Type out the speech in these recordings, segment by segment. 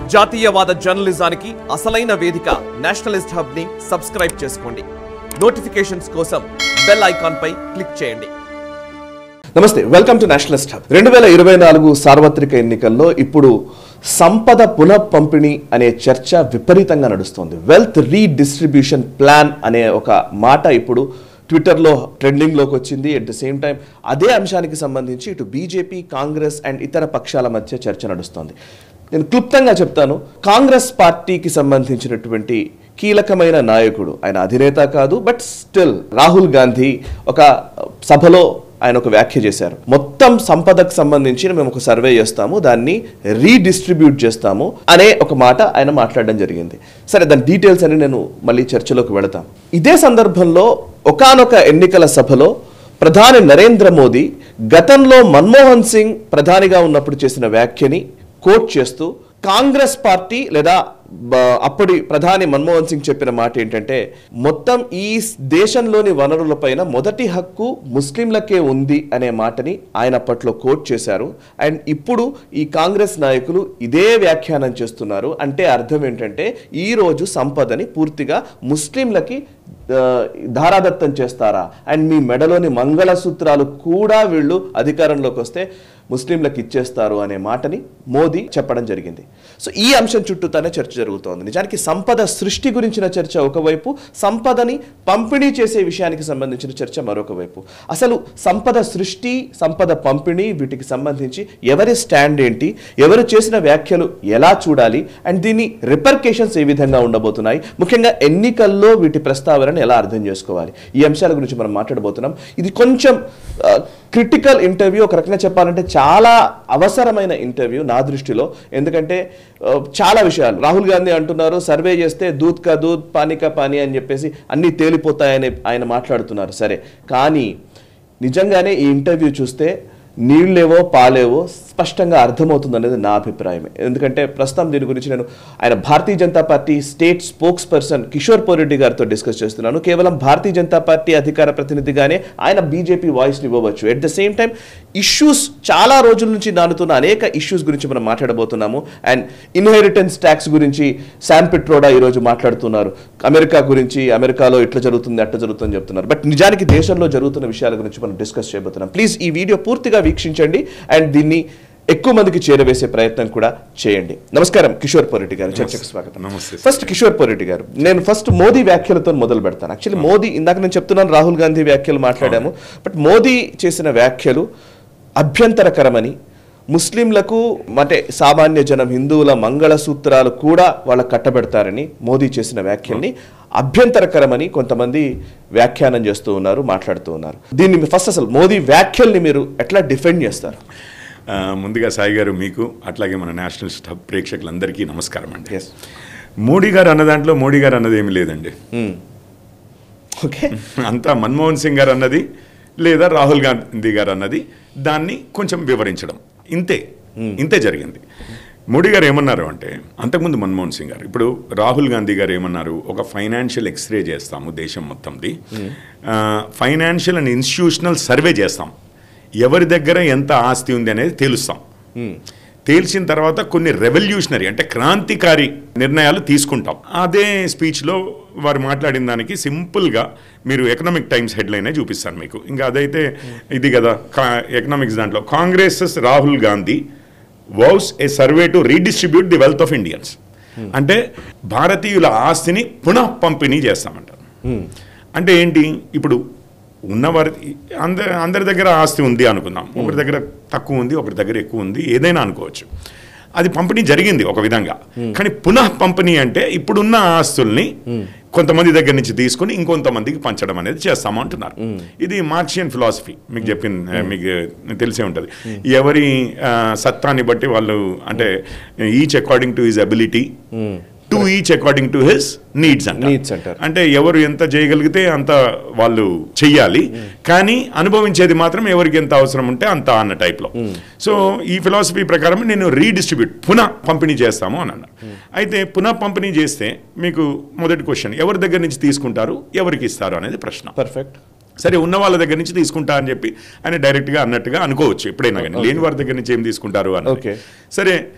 జాతీయవాద జర్నలిజానికి అసలైన వేదిక నేషనలిస్ట్ హబ్ ని సబ్స్క్రైబ్ చేసుకోండి నోటిఫికేషన్స్ కోసం బెల్ ఐకాన్ పై క్లిక్ చేయండి నమస్తే వెల్కమ్ టు నేషనలిస్ట్ హబ్ రెండు వేల ఇరవై నాలుగు సార్వత్రిక ఎన్నికల్లో ఇప్పుడు సంపద పునః పంపిణీ అనే చర్చ విపరీతంగా నడుస్తోంది వెల్త్ రీడిస్ట్రిబ్యూషన్ ప్లాన్ అనే ఒక మాట ఇప్పుడు ట్విట్టర్లో ట్రెండింగ్లోకి వచ్చింది అట్ ద సేమ్ టైం అదే అంశానికి సంబంధించి ఇటు బీజేపీ కాంగ్రెస్ అండ్ ఇతర పక్షాల మధ్య చర్చ నడుస్తోంది నేను క్లుప్తంగా చెప్తాను కాంగ్రెస్ పార్టీకి సంబంధించినటువంటి కీలకమైన నాయకుడు ఆయన అధినేత కాదు బట్ స్టిల్ రాహుల్ గాంధీ ఒక సభలో ఆయన ఒక వ్యాఖ్య చేశారు మొత్తం సంపదకు సంబంధించి మేము ఒక సర్వే చేస్తాము దాన్ని రీడిస్ట్రిబ్యూట్ చేస్తాము అనే ఒక మాట ఆయన మాట్లాడడం జరిగింది సరే దాని డీటెయిల్స్ అని నేను మళ్ళీ చర్చలోకి వెళతాను ఇదే సందర్భంలో ఒకానొక ఎన్నికల సభలో ప్రధాని నరేంద్ర మోదీ గతంలో మన్మోహన్ సింగ్ ప్రధానిగా ఉన్నప్పుడు చేసిన వ్యాఖ్యని కోట్ చేస్తూ కాంగ్రెస్ పార్టీ లేదా బ- అప్పటి ప్రధాని మన్మోహన్ సింగ్ చెప్పిన మాట ఏంటంటే మొత్తం ఈ స్- దేశంలోని వనరులపైన మొదటి హక్కు ముస్లింలకే ఉంది అనే మాటని ఆయన అప్పట్లో కోట్ చేశారు అండ్ ఇప్పుడు ఈ కాంగ్రెస్ నాయకులు ఇదే వ్యాఖ్యానం చేస్తున్నారు అంటే అర్థం ఏంటంటే ఈ రోజు సంపదని పూర్తిగా ముస్లింలకి ఆ, ధారాదత్తం చేస్తారా అండ్ మీ మెడలోని మంగళసూత్రాలు కూడా వీళ్ళు అధికారంలోకి వస్తే ముస్లింలకు ఇచ్చేస్తారు అనే మాటని మోదీ చెప్పడం జరిగింది సో ఈ అంశం చుట్టూతానే చర్చ జరుగుతోంది నిజానికి సంపద సృష్టి గురించిన చర్చ ఒకవైపు సంపదని పంపిణీ చేసే విషయానికి సంబంధించిన చర్చ మరొక వైపు అసలు సంపద సృష్టి సంపద పంపిణీ వీటికి సంబంధించి ఎవరి స్టాండ్ ఏంటి ఎవరు చేసిన వ్యాఖ్యలు ఎలా చూడాలి అండ్ దీని రిపర్కేషన్స్ ఏ విధంగా ఉండబోతున్నాయి ముఖ్యంగా ఎన్నికల్లో వీటి ప్రస్తావనను ఎలా అర్థం చేసుకోవాలి ఈ అంశాల గురించి మనం మాట్లాడబోతున్నాం ఇది కొంచెం క్రిటికల్ ఇంటర్వ్యూ ఒక రకంగా చెప్పాలంటే చాలా అవసరమైన ఇంటర్వ్యూ నా దృష్టిలో ఎందుకంటే ఆ, చాలా విషయాలు రాహుల్ గాంధీ అంటున్నారు సర్వే చేస్తే దూద్ కా దూద్ పానీ కా పానీ అని చెప్పేసి అన్నీ తేలిపోతాయని ఆయన మాట్లాడుతున్నారు సరే కానీ నిజంగానే ఈ ఇంటర్వ్యూ చూస్తే నీళ్ళేవో పాలేవో స్పష్టంగా అర్థమవుతుంది అనేది నా అభిప్రాయం ఎందుకంటే ప్రస్తుతం దీని గురించి నేను ఆయన Bharatiya Janata party state spokesperson పోరెడ్డి గారితో డిస్కస్ చేస్తున్నాను కేవలం భారతీయ జనతా పార్టీ అధికార ప్రతినిధిగానే ఆయన బీజేపీ వాయిస్ని ఇవ్వవచ్చు at the same time issues చాలా రోజుల నుంచి నానుతున్న అనేక ఇష్యూస్ గురించి మనం మాట్లాడబోతున్నాము అండ్ ఇన్హెరిటెన్స్ ట్యాక్స్ గురించి శామ్ పిట్రోడా ఈరోజు మాట్లాడుతున్నారు అమెరికా గురించి అమెరికాలో ఇట్లా జరుగుతుంది అట్లా జరుగుతుంది చెప్తున్నారు బట్ నిజానికి దేశంలో జరుగుతున్న విషయాల గురించి మనం డిస్కస్ చేయబోతున్నాం ప్లీజ్ ఈ వీడియో పూర్తిగా వీక్షించండి అండ్ దీన్ని ఎక్కువ మందికి చేరవేసే ప్రయత్నం కూడా చేయండి నమస్కారం కిషోర్ పోరెడ్డి గారు చర్చకు స్వాగతం నమస్తే. ఫస్ట్ కిషోర్ పోరెడ్డి గారు నేను ఫస్ట్ మోదీ వ్యాఖ్యలతో మొదలు పెడతాను యాక్చువల్లీ మోదీ ఇందాక నేను చెప్తున్నాను రాహుల్ గాంధీ వ్యాఖ్యలు మాట్లాడాము బట్ మోదీ చేసిన వ్యాఖ్యలు అభ్యంతరకరమని ముస్లింలకు అంటే సామాన్య జనం హిందువుల మంగళసూత్రాలు కూడా వాళ్ళకు కట్టబెడతారని మోదీ చేసిన వ్యాఖ్యల్ని అభ్యంతరకరమని కొంతమంది వ్యాఖ్యానం చేస్తూ ఉన్నారు మాట్లాడుతూ ఉన్నారు దీన్ని ఫస్ట్ అసలు మోదీ వ్యాఖ్యల్ని మీరు ఎట్లా డిఫెండ్ చేస్తారు ఆ, ముందుగా సాయి గారు మీకు అట్లాగే మన నేషనల్ స్టాప్ ప్రేక్షకులందరికీ నమస్కారం అండి ఎస్ మోడీ గారు అన్న దాంట్లో మోడీ గారు అన్నది ఏమీ లేదండి ఓకే అంతా మన్మోహన్ సింగ్ గారు అన్నది లేదా రాహుల్ గాంధీ గారు అన్నది దాన్ని కొంచెం వివరించడం ఇంతే ఇంతే జరిగింది మోడీ గారు ఏమన్నారు అంటే అంతకుముందు మన్మోహన్ సింగ్ గారు ఇప్పుడు రాహుల్ గాంధీ గారు ఏమన్నారు ఒక ఫైనాన్షియల్ ఎక్స్రే చేస్తాము దేశం మొత్తంది ఫైనాన్షియల్ అండ్ ఇన్స్టిట్యూషనల్ సర్వే చేస్తాం ఎవరి దగ్గర ఎంత ఆస్తి ఉంది అనేది తేలుస్తాం తేల్చిన తర్వాత కొన్ని రెవల్యూషనరీ అంటే క్రాంతికారి నిర్ణయాలు తీసుకుంటాం అదే స్పీచ్లో వారు మాట్లాడిన దానికి సింపుల్గా మీరు ఎకనామిక్ టైమ్స్ హెడ్లైనే చూపిస్తాను మీకు ఇంకా అదైతే ఇది కదా ఎకనామిక్స్ దాంట్లో Congress Rahul Gandhi vows a survey to redistribute the wealth of Indians అంటే భారతీయుల ఆస్తిని పునః పంపిణీ చేస్తామంటారు అంటే ఏంటి ఇప్పుడు ఉన్నవారి అందరి అందరి దగ్గర ఆస్తి ఉంది అనుకుందాం ఒకరి దగ్గర తక్కువ ఉంది ఒకరి దగ్గర ఎక్కువ ఉంది ఏదైనా అనుకోవచ్చు అది పంపిణీ జరిగింది ఒక విధంగా కానీ పునః పంపిణీ అంటే ఇప్పుడున్న ఆస్తుల్ని కొంతమంది దగ్గర నుంచి తీసుకుని ఇంకొంతమందికి పంచడం అనేది చేస్తాము అంటున్నారు ఇది మార్క్సియన్ ఫిలాసఫీ మీకు చెప్పిన మీకు తెలిసే ఉంటుంది ఎవరి ఆ, సత్తాన్ని బట్టి వాళ్ళు అంటే each according to his ability to each according to his needs అంట Needs అంటారు. అంటే ఎవరు ఎంత చేయగలిగితే అంత వాళ్ళు చెయ్యాలి కానీ అనుభవించేది మాత్రం ఎవరికి ఎంత అవసరం ఉంటే అంత అన్న టైప్లో సో ఈ ఫిలాసఫీ ప్రకారం నేను రీడిస్ట్రిబ్యూట్ పునః పంపిణీ చేస్తాము అని అన్నారు అయితే పునః పంపిణీ చేస్తే మీకు మొదటి క్వశ్చన్ ఎవరి దగ్గర నుంచి తీసుకుంటారు ఎవరికి ఇస్తారు అనేది ప్రశ్న పర్ఫెక్ట్ సరే ఉన్న వాళ్ళ దగ్గర నుంచి తీసుకుంటా అని చెప్పి ఆయన డైరెక్ట్గా అన్నట్టుగా అనుకోవచ్చు ఎప్పుడైనా కానీ లేని వారి దగ్గర నుంచి ఏం తీసుకుంటారు అని Okay. సరే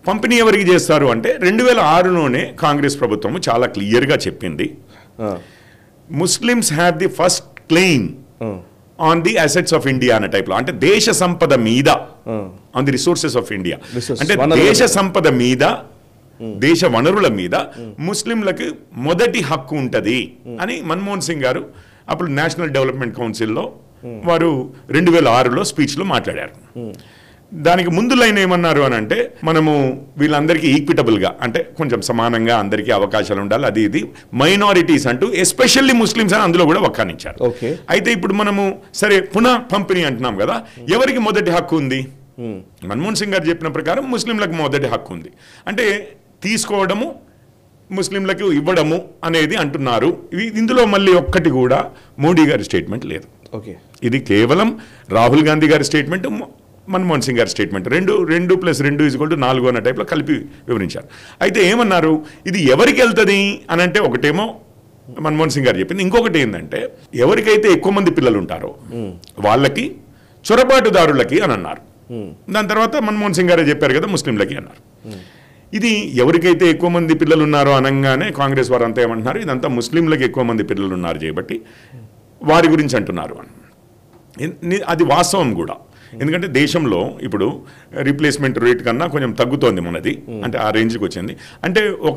పంపిణీ ఎవరికి చేస్తారు అంటే రెండు వేల ఆరులోనే కాంగ్రెస్ ప్రభుత్వం చాలా క్లియర్గా చెప్పింది ఆ, Muslims have the first claim ఆ, on the assets of India అనే టైప్లో అంటే దేశ సంపద మీద ఆ. On the resources of India Resources, అంటే వనరుల దేశ మీద. సంపద మీద దేశ వనరుల మీద ముస్లింలకు మొదటి హక్కు ఉంటది అని మన్మోహన్ సింగ్ గారు అప్పుడు నేషనల్ డెవలప్మెంట్ కౌన్సిల్లో వారు రెండు వేల ఆరులో స్పీచ్లో మాట్లాడారు దానికి ముందు లైన్ ఏమన్నారు అని అంటే మనము వీళ్ళందరికీ ఈక్విటబుల్ గా అంటే కొంచెం సమానంగా అందరికీ అవకాశాలు ఉండాలి అది ఇది మైనారిటీస్ అంటూ ఎస్పెషల్లీ ముస్లిమ్స్ అని అందులో కూడా వక్కానిచ్చారు Okay. అయితే ఇప్పుడు మనము సరే పునః పంపిణీ అంటున్నాం కదా ఎవరికి మొదటి హక్కు ఉంది మన్మోహన్ సింగ్ గారు చెప్పిన ప్రకారం ముస్లింలకు మొదటి హక్కు ఉంది అంటే తీసుకోవడము ముస్లింలకు ఇవ్వడము అనేది అంటున్నారు ఇవి- ఇందులో మళ్ళీ ఒక్కటి కూడా మోడీ గారి స్టేట్మెంట్ లేదు ఓకే ఇది కేవలం రాహుల్ గాంధీ గారి స్టేట్మెంట్ మ- మన్మోహన్ సింగ్ గారి స్టేట్మెంట్ రెండు రెండు ప్లస్ రెండు ఈజ్ టు నాలుగు అన్న టైప్లో కలిపి వివరించారు అయితే ఏమన్నారు ఇది ఎవరికి వెళ్తుంది అని అంటే ఒకటేమో మన్మోహన్ సింగ్ గారు చెప్పింది ఇంకొకటి ఏంటంటే ఎవరికైతే ఎక్కువ మంది పిల్లలు ఉంటారో వాళ్ళకి చొరబాటుదారులకి అని అన్నారు దాని తర్వాత మన్మోహన్ సింగ్ గారే చెప్పారు కదా ముస్లింలకి అన్నారు ఇది ఎవరికైతే ఎక్కువ మంది పిల్లలు ఉన్నారో అనగానే కాంగ్రెస్ వారు అంతా ఏమంటున్నారు ఇదంతా ముస్లింలకు ఎక్కువ మంది పిల్లలు ఉన్నారు చేయబట్టి వారి గురించి అంటున్నారు అని ఎన్- ని- అది వాస్తవం కూడా ఎందుకంటే దేశంలో ఇప్పుడు రీప్లేస్మెంట్ రేట్ కన్నా కొంచెం తగ్గుతోంది మనది అంటే ఆ రేంజ్కి వచ్చింది అంటే ఒక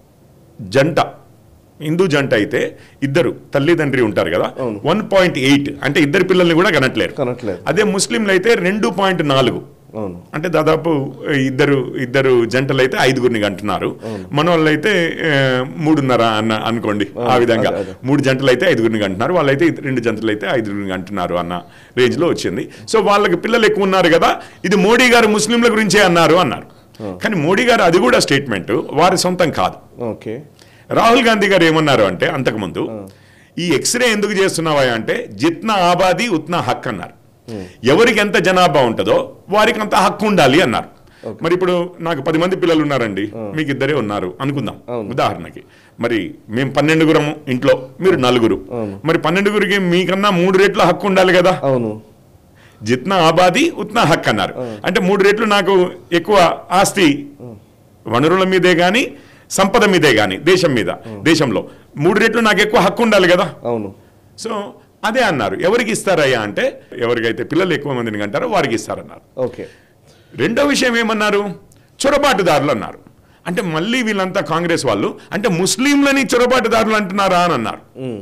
జంట హిందూ జంట అయితే ఇద్దరు తల్లిదండ్రి ఉంటారు కదా అవును. వన్ పాయింట్ ఎయిట్ అంటే ఇద్దరు పిల్లల్ని కూడా కనట్లేరు కనట్లేదు. అదే ముస్లింలు అయితే రెండు పాయింట్ నాలుగు అవును అంటే దాదాపు ఇద్దరు ఇద్దరు జంటలు అయితే ఐదుగురిని అంటున్నారు మన వాళ్ళు అయితే ఆ, మూడున్నర అన్న అనుకోండి ఆ అవును, విధంగా అదే, అదే. మూడు జంటలు అయితే ఐదుగురిని అంటున్నారు వాళ్ళైతే ఇద్దరు- రెండు జంటలు అయితే ఐదుగురిని అంటున్నారు అన్న రేంజ్ లో వచ్చింది సో వాళ్ళకి పిల్లలు ఎక్కువ ఉన్నారు కదా ఇది మోడీ గారు ముస్లింల గురించే అన్నారు అన్నారు కానీ మోడీ గారు అది కూడా స్టేట్మెంట్ వారి సొంతం కాదు ఓకే రాహుల్ గాంధీ గారు ఏమన్నారు అంటే అంతకుముందు ఈ ఎక్స్రే ఎందుకు చేస్తున్నావా అంటే జిత్నా ఆబాది ఉత్నా హక్ అన్నారు ఎవరికి ఎంత జనాభా ఉంటుందో వారికి అంత హక్కు ఉండాలి అన్నారు మరి ఇప్పుడు నాకు పది మంది పిల్లలు ఉన్నారండి మీకు ఇద్దరే ఉన్నారు అనుకుందాం ఉదాహరణకి మరి మేము పన్నెండుగురము ఇంట్లో మీరు నలుగురు మరి పన్నెండుగురికి మీకన్నా మూడు రెట్ల హక్కు ఉండాలి కదా అవును జిత్నా ఆబాది ఉత్నా హక్ అన్నారు అంటే మూడు రెట్లు నాకు ఎక్కువ ఆస్తి వనరుల మీదే కానీ సంపద మీదే కానీ దేశం మీద దేశంలో మూడు రెట్లు నాకు ఎక్కువ హక్కు ఉండాలి కదా అవును సో అదే అన్నారు ఎవరికి ఇస్తారయ్యా అంటే ఎవరికైతే పిల్లలు ఎక్కువ మందిని కంటారో వారికి ఇస్తారన్నారు ఓకే రెండో విషయం ఏమన్నారు చొరబాటుదారులు అన్నారు అంటే మళ్ళీ వీళ్ళంతా కాంగ్రెస్ వాళ్ళు అంటే ముస్లింలని చొరబాటుదారులు అంటున్నారా అని అన్నారు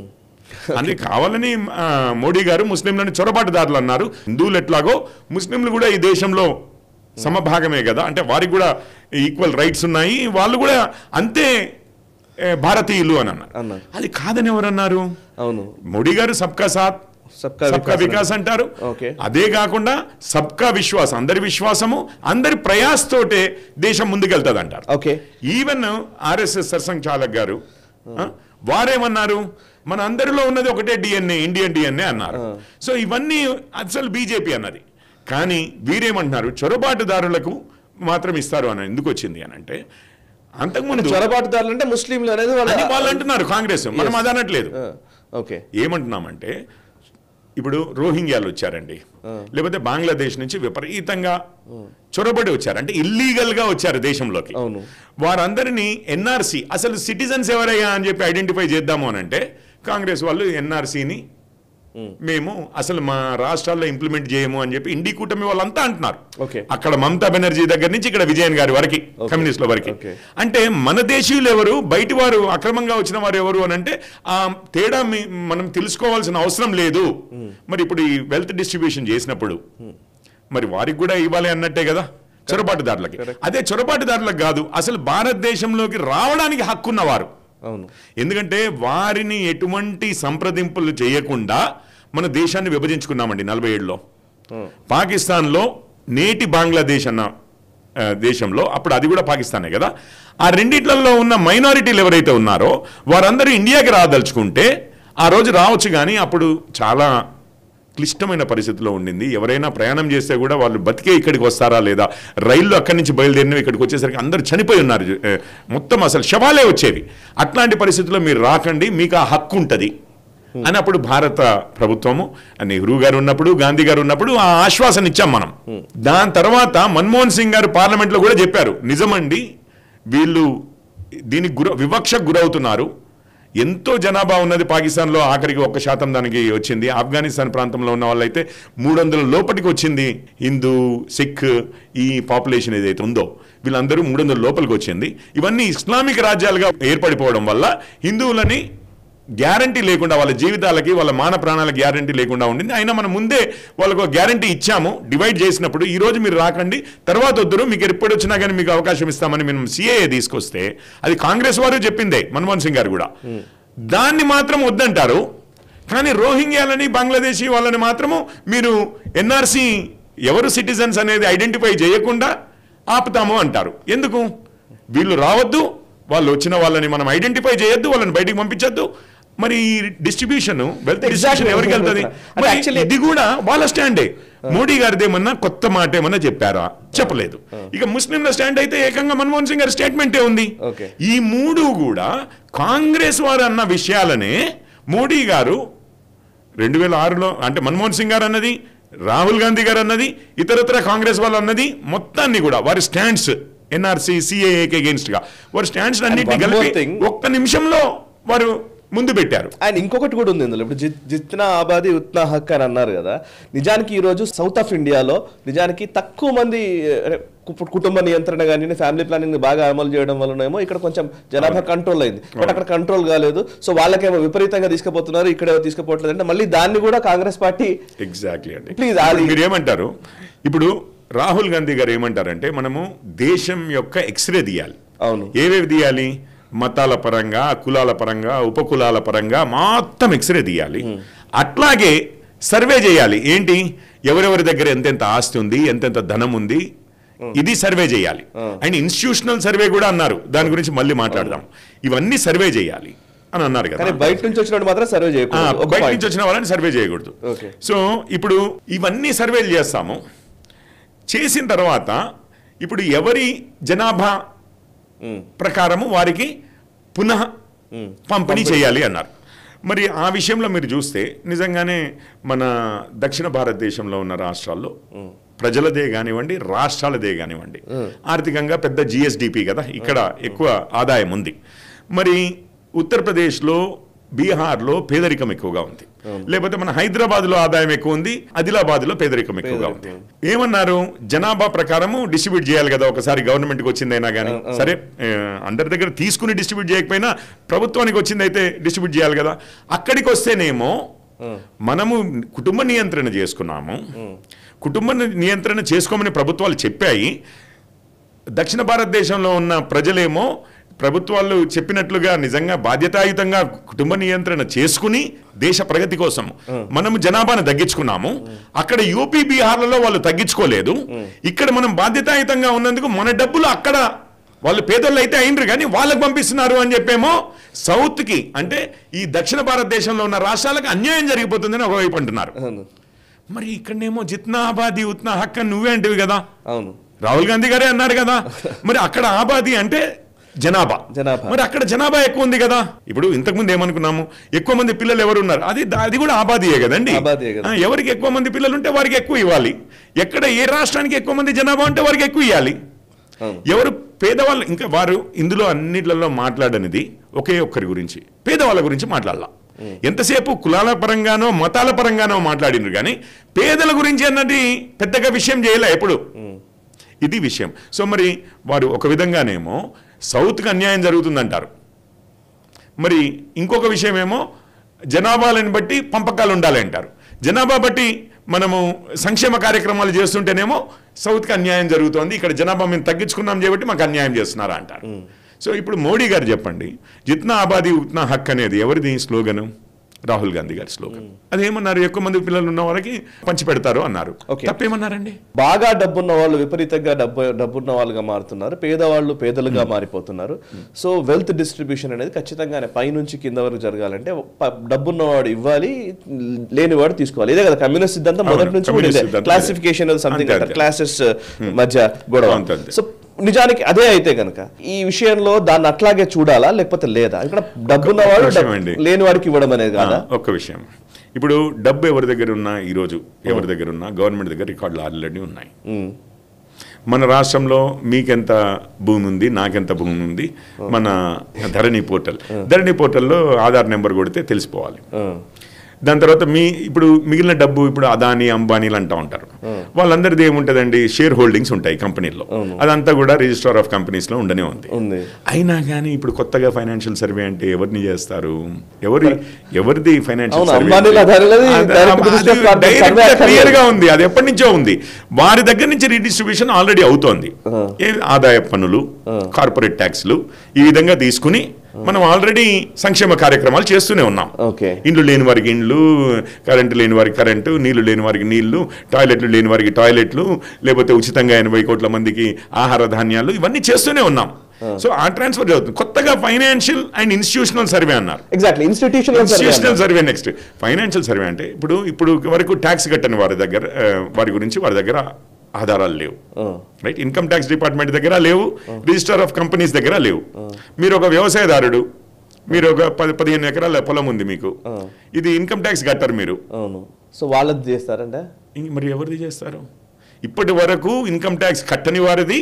అది కావాలని ఆ, మోడీ గారు ముస్లింలను చొరబాటుదారులు అన్నారు హిందువులు ఎట్లాగో ముస్లింలు కూడా ఈ దేశంలో సమభాగమే కదా అంటే వారికి కూడా ఈక్వల్ రైట్స్ ఉన్నాయి వాళ్ళు కూడా అంతే ఏ, భారతీయులు అని అన్నారు అన్నారు. అది కాదని ఎవరన్నారు అవును మోడీ గారు సబ్కా సాత్ సబ్కా సబ్కా వికాస్ వికాస్ అంటారు ఓకే. అదే కాకుండా సబ్కా విశ్వాసం అందరి విశ్వాసము అందరి ప్రయాస్ తోటే దేశం ముందుకెళ్తుంది అంటారు okay even RSS Sarsanghchalak గారు ఆ, వారేమన్నారు మన అందరిలో ఉన్నది ఒకటే డిఎన్ఏ ఇండియన్ డిఎన్ఏ అన్నారు సో ఇవన్నీ అసలు బీజేపీ అన్నది కానీ వీరేమంటున్నారు చొరబాటుదారులకు మాత్రం ఇస్తారు అని ఎందుకు వచ్చింది అని అంటే అంతకుముందు చొరబాటుదారులు అంటే ముస్లింలు అనేది వాళ్ళ అని వాళ్ళు అంటున్నారు కాంగ్రెస్ మనం అది అనట్లేదు ఆ, ఓకే ఏమంటున్నామంటే ఇప్పుడు రోహింగ్యాలు వచ్చారండి లేకపోతే బంగ్లాదేశ్ నుంచి విపరీతంగా చొరబడి వచ్చారు అంటే ఇల్లీగల్ గా వచ్చారు దేశంలోకి అవును. వారందరినీ ఎన్ఆర్సి అసలు సిటిజన్స్ ఎవరయ్యా అని చెప్పి ఐడెంటిఫై చేద్దాము అని అంటే కాంగ్రెస్ వాళ్ళు ఎన్ఆర్సీని మేము అసలు మా రాష్ట్రాల్లో ఇంప్లిమెంట్ చేయము అని చెప్పి ఇండి కూటమి వాళ్ళంతా అంటున్నారు ఓకే. అక్కడ మమతా బెనర్జీ దగ్గర నుంచి ఇక్కడ విజయన్ గారి వరకు కమ్యూనిస్టుల వరకు ఓకే. అంటే మన దేశీయులు ఎవరు బయటి వారు అక్రమంగా వచ్చిన వారు ఎవరు అని అంటే ఆ తేడా మీ- మనం తెలుసుకోవాల్సిన అవసరం లేదు మరి ఇప్పుడు ఈ వెల్త్ డిస్ట్రిబ్యూషన్ చేసినప్పుడు మరి వారికి కూడా ఇవ్వాలి అన్నట్టే కదా చొరబాటుదారులకి అదే చొరబాటుదారులకు కాదు అసలు భారతదేశంలోకి రావడానికి హక్కున్నవారు అవును ఎందుకంటే వారిని ఎటువంటి సంప్రదింపులు చేయకుండా మన దేశాన్ని విభజించుకున్నామండి నలభై ఏడులో పాకిస్తాన్లో నేటి బంగ్లాదేశ్ అన్న ఆ, దేశంలో అప్పుడు అది కూడా పాకిస్తానే కదా ఆ రెండిట్లలో ఉన్న మైనారిటీలు ఎవరైతే ఉన్నారో వారందరూ ఇండియాకి రాదలుచుకుంటే ఆ రోజు రావచ్చు కానీ అప్పుడు చాలా క్లిష్టమైన పరిస్థితిలో ఉండింది ఎవరైనా ప్రయాణం చేస్తే కూడా వాళ్ళు బతికే ఇక్కడికి వస్తారా లేదా రైళ్ళు అక్కడి నుంచి బయలుదేరినవి ఇక్కడికి వచ్చేసరికి అందరూ చనిపోయి ఉన్నారు ఏ, మొత్తం అసలు శవాలే వచ్చేవి అట్లాంటి పరిస్థితుల్లో మీరు రాకండి మీకు ఆ హక్కు ఉంటుంది అని అప్పుడు భారత ప్రభుత్వము నెహ్రూ గారు ఉన్నప్పుడు గాంధీ గారు ఉన్నప్పుడు ఆ ఆశ్వాసన ఇచ్చాం మనం దాని తర్వాత మన్మోహన్ సింగ్ గారు పార్లమెంట్లో కూడా చెప్పారు నిజమండి వీళ్ళు దీనికి గుర వివక్షకు గురవుతున్నారు ఎంతో జనాభా ఉన్నది పాకిస్తాన్లో ఆఖరికి ఒక్క శాతం దానికి వచ్చింది ఆఫ్ఘనిస్తాన్ ప్రాంతంలో ఉన్న వాళ్ళైతే మూడు వందల లోపలికి వచ్చింది హిందూ సిక్ ఈ పాపులేషన్ ఏదైతే ఉందో వీళ్ళందరూ మూడు వందల లోపలికి వచ్చింది ఇవన్నీ ఇస్లామిక్ రాజ్యాలుగా ఏర్పడిపోవడం వల్ల హిందువులని గ్యారంటీ లేకుండా వాళ్ళ జీవితాలకి వాళ్ళ మాన ప్రాణాల గ్యారంటీ లేకుండా ఉండింది అయినా మనం ముందే వాళ్ళకు గ్యారంటీ ఇచ్చాము డివైడ్ చేసినప్పుడు ఈ రోజు మీరు రాకండి తర్వాత వద్దురు మీకు ఎప్పుడు వచ్చినా కానీ మీకు అవకాశం ఇస్తామని మేము సిఏఏ తీసుకొస్తే అది కాంగ్రెస్ వారు చెప్పిందే మన్మోహన్ సింగ్ గారు కూడా దాన్ని మాత్రం వద్దంటారు కానీ రోహింగ్యాలని బంగ్లాదేశీ వాళ్ళని మాత్రము మీరు ఎన్ఆర్సి ఎవరు సిటిజన్స్ అనేది ఐడెంటిఫై చేయకుండా ఆపుతాము అంటారు ఎందుకు వీళ్ళు రావద్దు వాళ్ళు వచ్చిన వాళ్ళని మనం ఐడెంటిఫై చేయొద్దు వాళ్ళని బయటికి పంపించొద్దు మరి ఈ డిస్ట్రిబ్యూషన్ వెల్త్ డిస్ట్రిబ్యూషన్ ఎవరికి వెళ్తుంది అంటే మరి actually- ఇది కూడా వాళ్ళ స్టాండే మోడీ గారిది ఏమన్నా కొత్త మాట ఏమన్నా చెప్పారా చెప్పలేదు ఇక ముస్లింల స్టాండ్ అయితే ఏకంగా మన్మోహన్ సింగ్ గారి స్టేట్మెంటే ఉంది Okay. ఈ మూడు కూడా కాంగ్రెస్ వారు అన్న విషయాలనే మోడీ గారు రెండు వేల ఆరులో అంటే మన్మోహన్ సింగ్ గారు అన్నది రాహుల్ గాంధీ గారు అన్నది ఇతరత్ర కాంగ్రెస్ వాళ్ళు అన్నది మొత్తాన్ని కూడా వారి స్టాండ్స్ ఎన్ఆర్సీ సిఏఏకి అగేన్స్ట్ గా వారి స్టాండ్స్ అన్నింటినీ one more కలిపి thing. ఒక్క నిమిషంలో వారు ముందు పెట్టారు అండ్ ఇంకొకటి కూడా ఉంది ఇందులో ఇప్పుడు జిత్ జిత్నా ఆబాది ఉత్నా హక్ అని అన్నారు కదా నిజానికి ఈ రోజు సౌత్ ఆఫ్ ఇండియాలో నిజానికి తక్కువ మంది అరే, కు- కుటుంబ నియంత్రణ కానీ ఫ్యామిలీ ప్లానింగ్ బాగా అమలు చేయడం వలనేమో ఇక్కడ కొంచెం జనాభా కంట్రోల్ అయింది బట్ అక్కడ కంట్రోల్ కాలేదు సో వాళ్ళకేమో విపరీతంగా తీసుకుపోతున్నారు ఇక్కడ తీసుకుపోవట్లేదు అంటే మళ్ళీ దాన్ని కూడా కాంగ్రెస్ పార్టీ ఎగ్జాక్ట్లీ అండి Please, ఇప్పుడు అది- మీరు ఏమంటారు ఇప్పుడు రాహుల్ గాంధీ గారు ఏమంటారంటే మనము దేశం యొక్క ఎక్స్రే తీయాలి అవును ఏవేవి తీయాలి మతాల పరంగా కులాల పరంగా ఉపకులాల పరంగా మొత్తం ఎక్స్రే తీయాలి అట్లాగే సర్వే చేయాలి ఏంటి ఎవరెవరి దగ్గర ఎంతెంత ఆస్తి ఉంది ఎంతెంత ధనం ఉంది ఇది సర్వే చేయాలి అండ్ ఇన్స్టిట్యూషనల్ సర్వే కూడా అన్నారు దాని గురించి మళ్ళీ మాట్లాడదాం ఇవన్నీ సర్వే చేయాలి అని అన్నారు కదా కానీ బయట నుంచి వచ్చినప్పుడు మాత్రం సర్వే ఆ, చేయకూడదు ఒక బయట point. నుంచి వచ్చిన వాళ్ళని సర్వే చేయకూడదు Okay. సో ఇప్పుడు ఇవన్నీ సర్వేలు చేస్తాము చేసిన తర్వాత ఇప్పుడు ఎవరి జనాభా ప్రకారము వారికి పునః పంపిణీ చేయాలి అన్నారు మరి ఆ విషయంలో మీరు చూస్తే నిజంగానే మన దక్షిణ భారతదేశంలో ఉన్న రాష్ట్రాల్లో ప్రజలదే కానివ్వండి రాష్ట్రాలదే కానివ్వండి ఆర్థికంగా పెద్ద జిఎస్డిపి కదా ఇక్కడ ఎక్కువ ఆదాయం ఉంది మరి ఉత్తరప్రదేశ్లో బీహార్లో పేదరికం ఎక్కువగా ఉంది లేకపోతే మన హైదరాబాద్ లో ఆదాయం ఎక్కువ ఉంది ఆదిలాబాద్ లో పేదరికం ఎక్కువగా ఉంది ఏమన్నారు జనాభా ప్రకారము డిస్ట్రిబ్యూట్ చేయాలి కదా ఒకసారి గవర్నమెంట్కి వచ్చిందైనా కానీ సరే ఆ, అందరి దగ్గర తీసుకుని డిస్ట్రిబ్యూట్ చేయకపోయినా ప్రభుత్వానికి వచ్చింది అయితే డిస్ట్రిబ్యూట్ చేయాలి కదా అక్కడికి వస్తేనేమో మనము కుటుంబ నియంత్రణ చేసుకున్నాము కుటుంబ నియంత్రణ చేసుకోమని ప్రభుత్వాలు చెప్పాయి దక్షిణ భారతదేశంలో ఉన్న ప్రజలేమో ప్రభుత్వాలు చెప్పినట్లుగా నిజంగా బాధ్యతాయుతంగా కుటుంబ నియంత్రణ చేసుకుని దేశ ప్రగతి కోసం మనం జనాభాను తగ్గించుకున్నాము అక్కడ యూపీ బీహార్లలో వాళ్ళు తగ్గించుకోలేదు ఇక్కడ మనం బాధ్యతాయుతంగా ఉన్నందుకు మన డబ్బులు అక్కడ వాళ్ళు పేదోళ్ళు అయితే అయినరు కానీ వాళ్ళకి పంపిస్తున్నారు అని చెప్పేమో సౌత్ కి అంటే ఈ దక్షిణ భారతదేశంలో ఉన్న రాష్ట్రాలకు అన్యాయం జరిగిపోతుందని ఒకవైపు అంటున్నారు అవును మరి ఇక్కడనేమో జిత్నా ఆబాది ఉత్నా హక్ అని నువ్వే అంటివి కదా అవును రాహుల్ గాంధీ గారే అన్నారు కదా మరి అక్కడ ఆబాది అంటే జనాభా జనాభా. మరి అక్కడ జనాభా ఎక్కువ ఉంది కదా ఇప్పుడు ఇంతకుముందు ఏమనుకున్నాము ఎక్కువ మంది పిల్లలు ఎవరు ఉన్నారు అది అది కూడా ఆబాదియే కదండి ఆబాదియే కదా. ఆ, ఎవరికి ఎక్కువ మంది పిల్లలు ఉంటే వారికి ఎక్కువ ఇవ్వాలి ఎక్కడ ఏ రాష్ట్రానికి ఎక్కువ మంది జనాభా ఉంటే వారికి ఎక్కువ ఇవ్వాలి అవును. ఎవరు పేదవాళ్ళు ఇంకా వారు ఇందులో అన్నిట్లలో మాట్లాడనిది ఒకే ఒక్కరి గురించి పేదవాళ్ళ గురించి మాట్లాడాల ఎంతసేపు కులాల పరంగానో మతాల పరంగానో మాట్లాడినారు కానీ పేదల గురించి అన్నది పెద్దగా విషయం చేయలే ఎప్పుడు ఇది విషయం సో మరి వారు ఒక విధంగానేమో సౌత్కి అన్యాయం జరుగుతుందంటారు మరి ఇంకొక విషయం ఏమో జనాభాలను బట్టి పంపకాలు ఉండాలి అంటారు జనాభా బట్టి మనము సంక్షేమ కార్యక్రమాలు చేస్తుంటేనేమో సౌత్కి అన్యాయం జరుగుతోంది ఇక్కడ జనాభా మేము తగ్గించుకున్నాం కాబట్టి మాకు అన్యాయం చేస్తున్నారా అంటారు సో ఇప్పుడు మోడీ గారు చెప్పండి జిత్నా ఆబాది ఉత్నా హక్ అనేది ఎవరిది స్లోగను రాహుల్ గాంధీ గారి స్లోగన్ అదేమన్నారు ఎక్కువ మంది పిల్లలు ఉన్న వాళ్ళకి పంచి పెడతారు అన్నారు Okay. తప్పేమన్నారండి బాగా డబ్బున్న వాళ్ళు విపరీతంగా డబ్బు డబ్బున్న వాళ్ళుగా మారుతున్నారు పేదవాళ్ళు పేదలుగా మారిపోతున్నారు సో వెల్త్ డిస్ట్రిబ్యూషన్ అనేది ఖచ్చితంగానే పైనుంచి కింద వరకు జరగాలంటే ప- డబ్బున్నవాడు ఇవ్వాలి లేనివాడు తీసుకోవాలి ఇదే కదా కమ్యూనిస్ట్ సిద్ధాంతం అవును, మొదటి నుంచి కూడా కమ్యూనిస్ట్ ఇదే సిద్ధాంతం క్లాసిఫికేషన్ సంథింగ్ అంతే, అంతే. క్లాసెస్ మధ్య గొడవ అంతే, అంతే. సో నిజానికి అదే అయితే కనుక ఈ విషయంలో దాన్ని అట్లాగే చూడాలా లేకపోతే లేదా ఇక్కడ డబ్బు ఉన్నవాడు విషయం డబ్బు అండి. లేని వాడికి ఇవ్వడం అనేది కాదా ఆ, ఒక్క విషయం ఇప్పుడు డబ్బు ఎవరి దగ్గర ఉన్నా ఈరోజు ఎవరి దగ్గర ఉన్నా గవర్నమెంట్ దగ్గర రికార్డులు ఆల్రెడీ ఉన్నాయి ఉమ్. మన రాష్ట్రంలో మీకెంత భూమి ఉంది నాకెంత భూమి ఉంది మన ధరణి పోర్టల్ ధరణి పోర్టల్లో ఆధార్ నెంబర్ కొడితే తెలిసిపోవాలి ఆ. దాని తర్వాత మీ ఇప్పుడు మిగిలిన డబ్బు ఇప్పుడు అదాని అంబానీలు అంటూ ఉంటారు వాళ్ళందరిది ఏముంటుందండి షేర్ హోల్డింగ్స్ ఉంటాయి కంపెనీల్లో అదంతా కూడా రిజిస్టర్ ఆఫ్ కంపెనీస్లో ఉండనే ఉంది ఉంది అయినా కానీ ఇప్పుడు కొత్తగా ఫైనాన్షియల్ సర్వే అంటే ఎవరిని చేస్తారు ఎవరి ఎవరిది ఫైనాన్షియల్ అవును, సర్వే అంబానీలు అదానీలది direct ministry of corporate survey అక్కర్లేదు. క్లియర్ గా ఉంది అది ఎప్పటి నుంచో ఉంది వారి దగ్గర నుంచి రీడిస్ట్రిబ్యూషన్ ఆల్రెడీ అవుతోంది ఏ ఆదాయ పన్నులు కార్పొరేట్ ట్యాక్స్లు ఈ విధంగా తీసుకుని మనం ఆల్రెడీ సంక్షేమ కార్యక్రమాలు చేస్తూనే ఉన్నాం ఓకే ఇండ్లు లేని వారికి ఇండ్లు కరెంటు లేని వారికి కరెంటు నీళ్లు లేని వారికి నీళ్లు టాయిలెట్లు లేని వారికి టాయిలెట్లు లేకపోతే ఉచితంగా ఎనభై కోట్ల మందికి ఆహార ధాన్యాలు ఇవన్నీ చేస్తూనే ఉన్నాం సో ఆ ట్రాన్స్ఫర్ జరుగుతుంది కొత్తగా ఫైనాన్షియల్ అండ్ ఇన్స్టిట్యూషనల్ సర్వే అన్నారు exactly institution institutional survey next financial survey అంటే ఇప్పుడు ఇప్పుడు వరకు ట్యాక్స్ కట్టని వారి దగ్గర ఆ, వారి గురించి వారి దగ్గర ఆధారాలు లేవు రైట్ ఇన్కమ్ ట్యాక్స్ డిపార్ట్మెంట్ దగ్గర లేవు రిజిస్టర్ ఆఫ్ కంపెనీస్ దగ్గర లేవు మీరు ఒక వ్యవసాయదారుడు మీరు ఒక పది పదిహేను ఎకరాల పొలం ఉంది మీకు ఇది ఇన్కమ్ ట్యాక్స్ కట్టరు మీరు అవును సో వాళ్ళది చేస్తారంటే ఇంక మరి ఎవరిది చేస్తారు ఇప్పటి వరకు ఇన్కమ్ ట్యాక్స్ కట్టని వారిది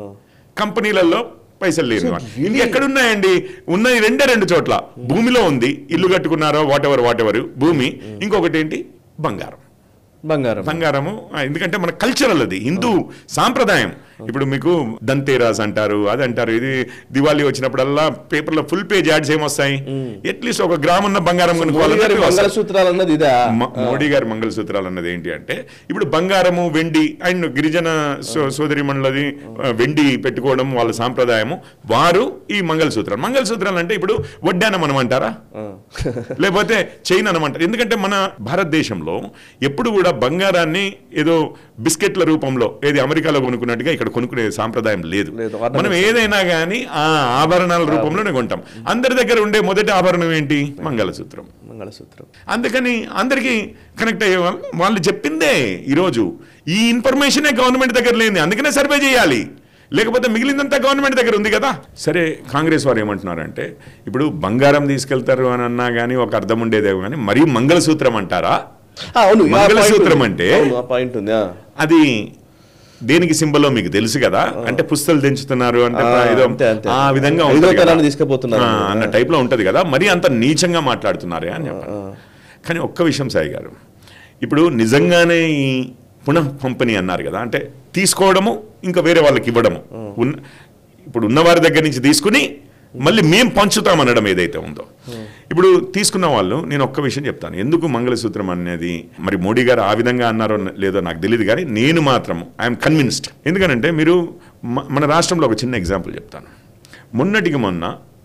కంపెనీలలో పైసలు లేని వారు. ఇది ఎక్కడున్నాయండి ఉన్నది రెండే రెండు చోట్ల భూమిలో ఉంది ఇల్లు కట్టుకున్నారో వాట్ ఎవర్ వాట్ ఎవర్ భూమి ఇంకొకటి ఏంటి బంగారం బంగారం బంగారము ఆ, ఎందుకంటే మన కల్చరల్ అది హిందూ సాంప్రదాయం ఇప్పుడు మీకు దంతేరాస్ అంటారు అది అంటారు ఇది దివాళీ వచ్చినప్పుడల్లా పేపర్లో ఫుల్ పేజ్ యాడ్స్ ఏమొస్తాయి అట్లీస్ట్ ఒక గ్రామ్ ఉన్న బంగారం మోడీ గారి కొనుక్కోవాలంటే వస్తాయి. మంగళసూత్రాలు అన్నది ఇదా మ- మోడీ గారి మంగళసూత్రాలు అన్నది ఏంటి అంటే ఇప్పుడు బంగారము వెండి అండ్ గిరిజన సో సోదరి మండలది వెండి పెట్టుకోవడం వాళ్ళ సాంప్రదాయము వారు ఈ మంగళసూత్రాలు మంగళసూత్రాలు అంటే ఇప్పుడు వడ్డానం అనమంటారా లేకపోతే చైన్ అనమంటారు ఎందుకంటే మన భారతదేశంలో ఎప్పుడు కూడా బంగారాన్ని ఏదో బిస్కెట్ల రూపంలో ఏది అమెరికాలో కొనుక్కున్నట్టుగా ఇక్కడ కొనుక్కునే సాంప్రదాయం లేదు లేదు. మనం ఏదైనా కానీ ఆ ఆభరణాల రూపంలోనే కొంటాం అందరి దగ్గర ఉండే మొదటి ఆభరణం ఏంటి మంగళసూత్రం మంగళసూత్రం అందుకని అందరికీ కనెక్ట్ అయ్యే వాళ్ళు వాళ్ళు చెప్పిందే ఈరోజు ఈ ఇన్ఫర్మేషనే గవర్నమెంట్ దగ్గర లేని అందుకనే సర్వే చేయాలి లేకపోతే మిగిలిందంతా గవర్నమెంట్ దగ్గర ఉంది కదా సరే కాంగ్రెస్ వారు ఏమంటున్నారంటే ఇప్పుడు బంగారం తీసుకెళ్తారు అని అన్నా కానీ ఒక అర్థం ఉండేదేమో కానీ మరీ మంగళసూత్రం అంటారా ఆ, అవును ఆ మంగళసూత్రం point ఉంది. అంటే? అవును, ఆ పాయింట్ ఉంది ఆ. అది దేనికి సింబలో మీకు తెలుసు కదా అంటే పుస్తలు దించుతున్నారు అంటే ఆ, ఏదో అంతే, అంతే. ఆ విధంగా ఐదో ఉంటది కదా. తరాన్ని తీసుకుపోతున్నారు. ఆ, అన్న టైప్ లో ఉంటది కదా మరి అంత నీచంగా మాట్లాడుతున్నారే అని చెప్పాను కానీ ఒక్క విషయం సాయి గారు ఇప్పుడు నిజంగానే ఈ పునః పంపిణీ అన్నారు కదా అంటే తీసుకోవడము ఇంకా వేరే వాళ్ళకి ఇవ్వడము ఉన్న ఇప్పుడు ఉన్నవారి దగ్గర నుంచి తీసుకుని మళ్ళీ మేం పంచుతాం అనడం ఏదైతే ఉందో ఇప్పుడు తీసుకున్న వాళ్ళు నేను ఒక్క విషయం చెప్తాను ఎందుకు మంగళసూత్రం అనేది మరి మోడీ గారు ఆ విధంగా అన్నారో లేదో నాకు తెలియదు కానీ నేను మాత్రం ఐఎమ్ కన్విన్స్డ్ ఎందుకనంటే మీరు మ- మన రాష్ట్రంలో ఒక చిన్న ఎగ్జాంపుల్ చెప్తాను మొన్నటికి మొన్న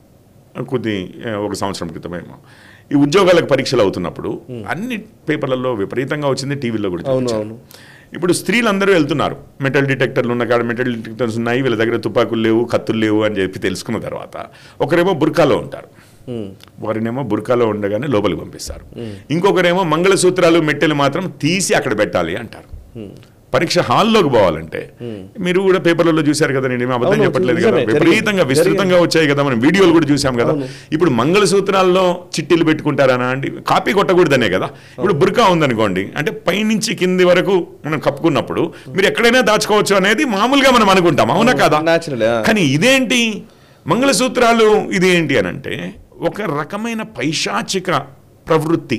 కొద్ది ఏ, ఒక సంవత్సరం క్రితమేమో ఈ ఉద్యోగాలకు పరీక్షలు అవుతున్నప్పుడు అన్ని పేపర్లలో విపరీతంగా వచ్చింది టీవీలో కూడా అవును, చూపించారు. అవును. ఇప్పుడు స్త్రీలు అందరూ వెళ్తున్నారు మెటల్ డిటెక్టర్లు ఉన్న కాడ మెటల్ డిటెక్టర్స్ ఉన్నాయి వీళ్ళ దగ్గర తుపాకులు లేవు కత్తులు లేవు అని చెప్పి తెలుసుకున్న తర్వాత ఒకరేమో బుర్కాలో ఉంటారు వారినేమో బుర్కాలో ఉండగానే లోపలికి పంపిస్తారు ఇంకొకరేమో మంగళసూత్రాలు మెట్టెలు మాత్రం తీసి అక్కడ పెట్టాలి అంటారు పరీక్ష హాల్లోకి పోవాలంటే మీరు కూడా పేపర్లలో చూశారు కదా నేను ఏమీ అబద్ధం అవును, చెప్పట్లేదు కదా నిజమే, జరిగింది, విపరీతంగా విస్తృతంగా వచ్చాయి కదా మనం వీడియోలు కూడా చూసాం కదా ఇప్పుడు మంగళసూత్రాల్లో చిట్టీలు పెట్టుకుంటారా అండి కాపీ కొట్టకూడదనే కదా ఇప్పుడు బుర్కా ఉందనుకోండి అంటే పైనుంచి కింది వరకు మనం కప్పుకున్నప్పుడు మీరు ఎక్కడైనా దాచుకోవచ్చు అనేది మామూలుగా మనం అనుకుంటాం అవునా కదా Natural, ఆ. కానీ ఇదేంటి మంగళసూత్రాలు ఇది ఏంటి అని అంటే ఒక రకమైన పైశాచిక ప్రవృత్తి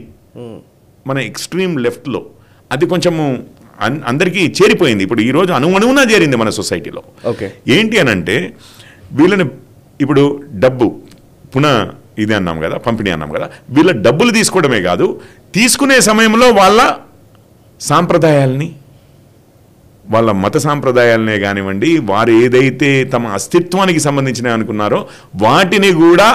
మన ఎక్స్ట్రీమ్ లెఫ్ట్లో అది కొంచెము అన్- అందరికీ చేరిపోయింది ఇప్పుడు ఈ రోజు అణువణువునా చేరింది మన సొసైటీలో ఓకే ఏంటి అని అంటే వీళ్ళని ఇప్పుడు డబ్బు పునః ఇది అన్నాం కదా పంపిణీ అన్నాం కదా వీళ్ళ డబ్బులు తీసుకోవడమే కాదు తీసుకునే సమయంలో వాళ్ళ సాంప్రదాయాల్ని వాళ్ళ మత సాంప్రదాయాలనే కానివ్వండి వారు ఏదైతే తమ అస్తిత్వానికి సంబంధించినవి అనుకున్నారో వాటిని కూడా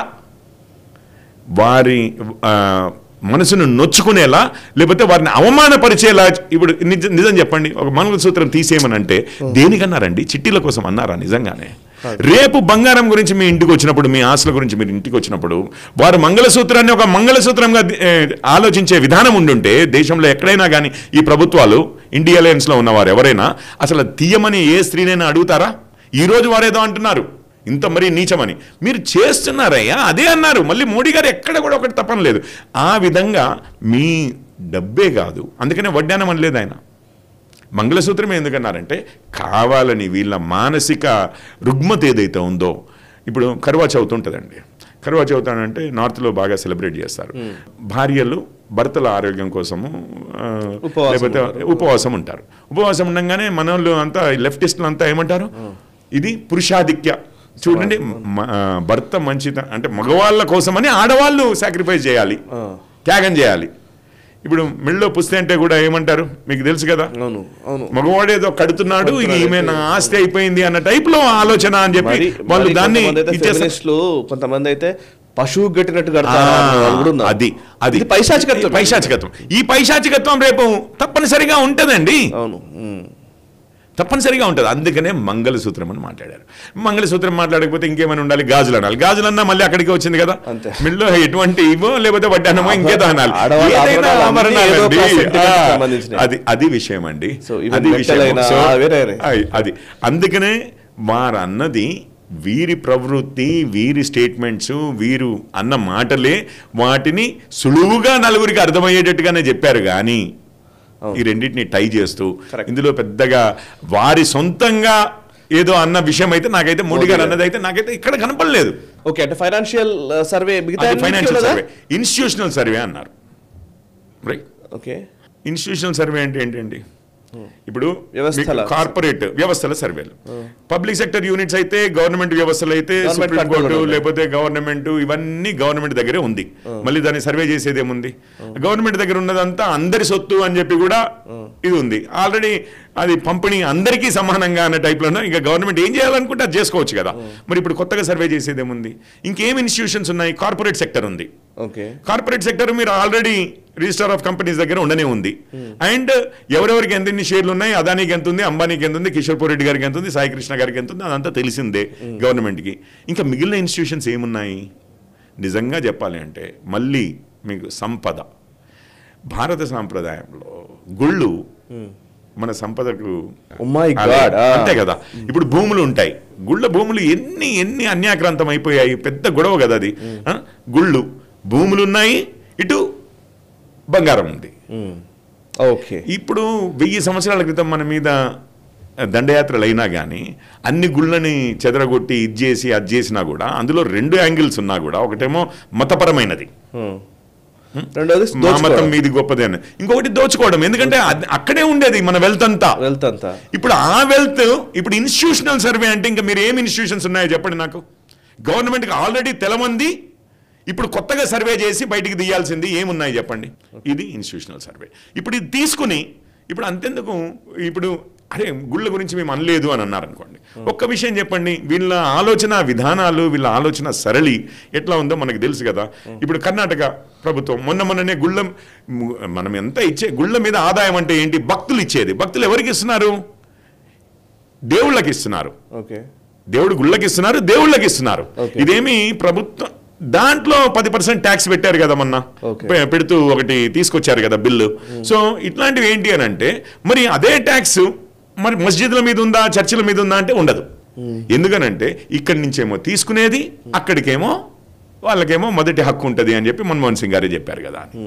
వారి ఆ, మనసును నొచ్చుకునేలా లేకపోతే వారిని అవమానపరిచేలా ఇప్పుడు నిజ నిజం చెప్పండి ఒక మంగళసూత్రం తీసేయమని అంటే దేనికన్నారండి చిట్టీల కోసం అన్నారా నిజంగానే రేపు బంగారం గురించి మీ ఇంటికి వచ్చినప్పుడు మీ ఆశల గురించి మీరు ఇంటికి వచ్చినప్పుడు వారు మంగళసూత్రాన్ని ఒక మంగళసూత్రంగా ఏ, ఆలోచించే విధానం ఉండుంటే దేశంలో ఎక్కడైనా కానీ ఈ ప్రభుత్వాలు ఇండియా అలయన్స్లో ఉన్నవారు ఎవరైనా అసలు తీయమని ఏ స్త్రీనైనా అడుగుతారా ఈ రోజు వారేదో అంటున్నారు ఇంత మరీ నీచమని మీరు చేస్తున్నారయ్యా అదే అన్నారు మళ్ళీ మోడీ గారు ఎక్కడ కూడా ఒకటి తప్పన లేదు ఆ విధంగా మీ డబ్బే కాదు అందుకనే వడ్డానం అనలేదు ఆయన మంగళసూత్రం ఎందుకన్నారంటే కావాలని వీళ్ళ మానసిక రుగ్మత ఏదైతే ఉందో ఇప్పుడు కరువా చౌత్ ఉంటుందండి కరువా చౌత్ అని అంటే నార్త్లో బాగా సెలబ్రేట్ చేస్తారు భార్యలు భర్తల ఆరోగ్యం కోసము ఆ, ఉపవాసం లేకపోతే ఉపవాసం ఉంటారు ఉపవాసం ఉండగానే మన వాళ్ళు అంతా లెఫ్టిస్టులు అంతా ఏమంటారు ఇది పురుషాధిక్య చూడండి మ- ఆ, భర్త మంచిత అంటే మగవాళ్ళ కోసమని ఆడవాళ్ళు సాక్రిఫైస్ చేయాలి త్యాగం చేయాలి ఇప్పుడు మెళ్ళో పుస్తే అంటే కూడా ఏమంటారు మీకు తెలుసు కదా అవును అవును మగవాడేదో కడుతున్నాడు ఇక ఈమె నా ఆస్తి అయిపోయింది అన్న టైప్ లో ఆలోచన అని చెప్పి మరి వాళ్ళు మరి దాన్ని కొంతమంది అయితే ఇచ్చేస్తారు feministలు, కొంతమంది అయితే పశువు గట్టినట్టు ఆ, కడతారు అన్న వాళ్ళు కూడా ఉన్నారు. అది అది ఇది పైశాచికత్వం పైశాచికత్వం ఈ పైశాచికత్వం రేపు తప్పనిసరిగా ఉంటదండి అవును ఉమ్. తప్పనిసరిగా ఉంటుంది అందుకనే మంగళసూత్రం అని మాట్లాడారు మంగళసూత్రం మాట్లాడకపోతే ఇంకేమైనా ఉండాలి గాజులు అనాలి గాజులు అన్నా మళ్ళీ అక్కడికి వచ్చింది కదా అంతే. మిల్లో ఎటువంటి ఇవో లేకపోతే వడ్డానమో ఇంకేదో అనాలి ఆడవాళ్ళ ఏదైనా ఆభరణాలు అన్నీ ఏదో ఆభరణాలండి. ఒక sentiment కి ఆ, సంబంధించినవి. అది అది విషయం అండి So, even అది విషయం మెట్టలైనా So, వేరే వేరే. అయ్, అది అందుకనే వారన్నది వీరి ప్రవృత్తి వీరి స్టేట్మెంట్స్ వీరు అన్న మాటలే వాటిని సులువుగా నలుగురికి అర్థమయ్యేటట్టుగానే చెప్పారు కానీ ఈ రెండింటిని టై చేస్తూ Correct. ఇందులో పెద్దగా వారి సొంతంగా ఏదో అన్న విషయం అయితే నాకైతే మోడీ గారు మోడీ అన్నది అయితే నాకైతే ఇక్కడ కనపడలేదు ఓకే అంటే ఫైనాన్షియల్ సర్వే మిగతా అది అన్నిటికీ ఫైనాన్షియల్ ఉన్నదా? సర్వే ఇన్స్టిట్యూషనల్ సర్వే అన్నారు రైట్ ఓకే ఇన్స్టిట్యూషనల్ సర్వే అంటే ఏంటండి ఇప్పుడు వ్యవస్థల- కార్పొరేట్ వ్యవస్థల సర్వేలు పబ్లిక్ సెక్టర్ యూనిట్స్ అయితే గవర్నమెంట్ వ్యవస్థలు అయితే Government సుప్రీం control కోర్టు లో ఉన్నాయి. లేకపోతే గవర్నమెంట్ ఇవన్నీ గవర్నమెంట్ దగ్గరే ఉంది మళ్ళీ దాన్ని సర్వే చేసేది ఏముంది గవర్నమెంట్ దగ్గర ఉన్నదంతా అందరి సొత్తు అని చెప్పి కూడా ఇది ఉంది ఆల్రెడీ అది పంపిణీ అందరికీ సమానంగా అన్న టైప్లో ఇంకా గవర్నమెంట్ ఏం చేయాలనుకుంటే అది చేసుకోవచ్చు కదా మరి ఇప్పుడు కొత్తగా సర్వే చేసేది ఏముంది ఇంకేం ఇన్స్టిట్యూషన్స్ ఉన్నాయి కార్పొరేట్ సెక్టర్ ఉంది ఓకే కార్పొరేట్ సెక్టర్ మీరు ఆల్రెడీ రిజిస్టర్ ఆఫ్ కంపెనీస్ దగ్గర ఉండనే ఉంది అండ్ ఎవరెవరికి ఎంత ఎన్ని షేర్లు ఉన్నాయి అదానికి ఎంత ఉంది అంబానీకి ఎంత ఉంది కిషోర్ పూర్ రెడ్డి గారికి ఎంత ఉంది సాయి కృష్ణ గారికి ఎంత ఉంది అదంతా తెలిసిందే గవర్నమెంట్కి ఇంకా మిగిలిన ఇన్స్టిట్యూషన్స్ ఏమున్నాయి నిజంగా చెప్పాలి అంటే మళ్ళీ మీకు సంపద భారత సాంప్రదాయంలో గుళ్ళు మన సంపదకు Oh my అదే, God, ah. అంతే కదా ఇప్పుడు భూములు ఉంటాయి గుళ్ళ భూములు ఎన్ని ఎన్ని అన్యాక్రాంతం అయిపోయాయి పెద్ద గొడవ కదా అది ఆ? గుళ్ళు భూములు ఉన్నాయి ఇటు బంగారం ఉంది ఓకే ఇప్పుడు వెయ్యి సంవత్సరాల క్రితం మన మీద దండయాత్రలు అయినా కానీ అన్ని గుళ్ళని చెదరగొట్టి ఇది చేసి అది చేసినా కూడా అందులో రెండు యాంగిల్స్ ఉన్నా కూడా ఒకటేమో మతపరమైనది రెండోది మా మతం మీది గొప్పది అని ఇంకొకటి దోచుకోవడం ఎందుకంటే అది- అక్కడే ఉండేది మన వెల్త్ అంతా వెల్త్ అంతా ఇప్పుడు ఆ వెల్త్ ఇప్పుడు ఇన్స్టిట్యూషనల్ సర్వే అంటే ఇంకా మీరు ఏం ఇన్స్టిట్యూషన్స్ ఉన్నాయో చెప్పండి నాకు గవర్నమెంట్కి ఆల్రెడీ తెలమంది ఇప్పుడు కొత్తగా సర్వే చేసి బయటికి తీయాల్సింది ఏమున్నాయి చెప్పండి ఇది ఇన్స్టిట్యూషనల్ సర్వే ఇప్పుడు ఇది తీసుకుని ఇప్పుడు అంతెందుకు ఇప్పుడు అరే గుళ్ళ గురించి మేము అనలేదు అని అన్నారు అనుకోండి ఒక్క విషయం చెప్పండి వీళ్ళ ఆలోచన విధానాలు వీళ్ళ ఆలోచన సరళి ఎట్లా ఉందో మనకు తెలుసు కదా ఇప్పుడు కర్ణాటక ప్రభుత్వం మొన్న మొన్ననే గుళ్ళ మనం ఎంత ఇచ్చే గుళ్ళ మీద ఆదాయం అంటే ఏంటి భక్తులు ఇచ్చేది భక్తులు ఎవరికి ఇస్తున్నారు దేవుళ్ళకి ఇస్తున్నారు ఓకే దేవుడు గుళ్ళకి ఇస్తున్నారు దేవుళ్ళకి ఇస్తున్నారు Okay. ఇదేమి ప్రభుత్వం దాంట్లో పది పర్సెంట్ ట్యాక్స్ పెట్టారు కదా మొన్న Okay. పె- పెడుతూ ఒకటి తీసుకొచ్చారు కదా బిల్లు సో ఇట్లాంటివి ఏంటి అని అంటే మరి అదే ట్యాక్స్ మరి మస్జిద్ల మీద ఉందా చర్చిల మీద ఉందా అంటే ఉండదు ఎందుకనంటే ఇక్కడి నుంచేమో తీసుకునేది అక్కడికేమో వాళ్ళకేమో మొదటి హక్కు ఉంటుంది అని చెప్పి మన్మోహన్ సింగ్ గారే చెప్పారు కదా అని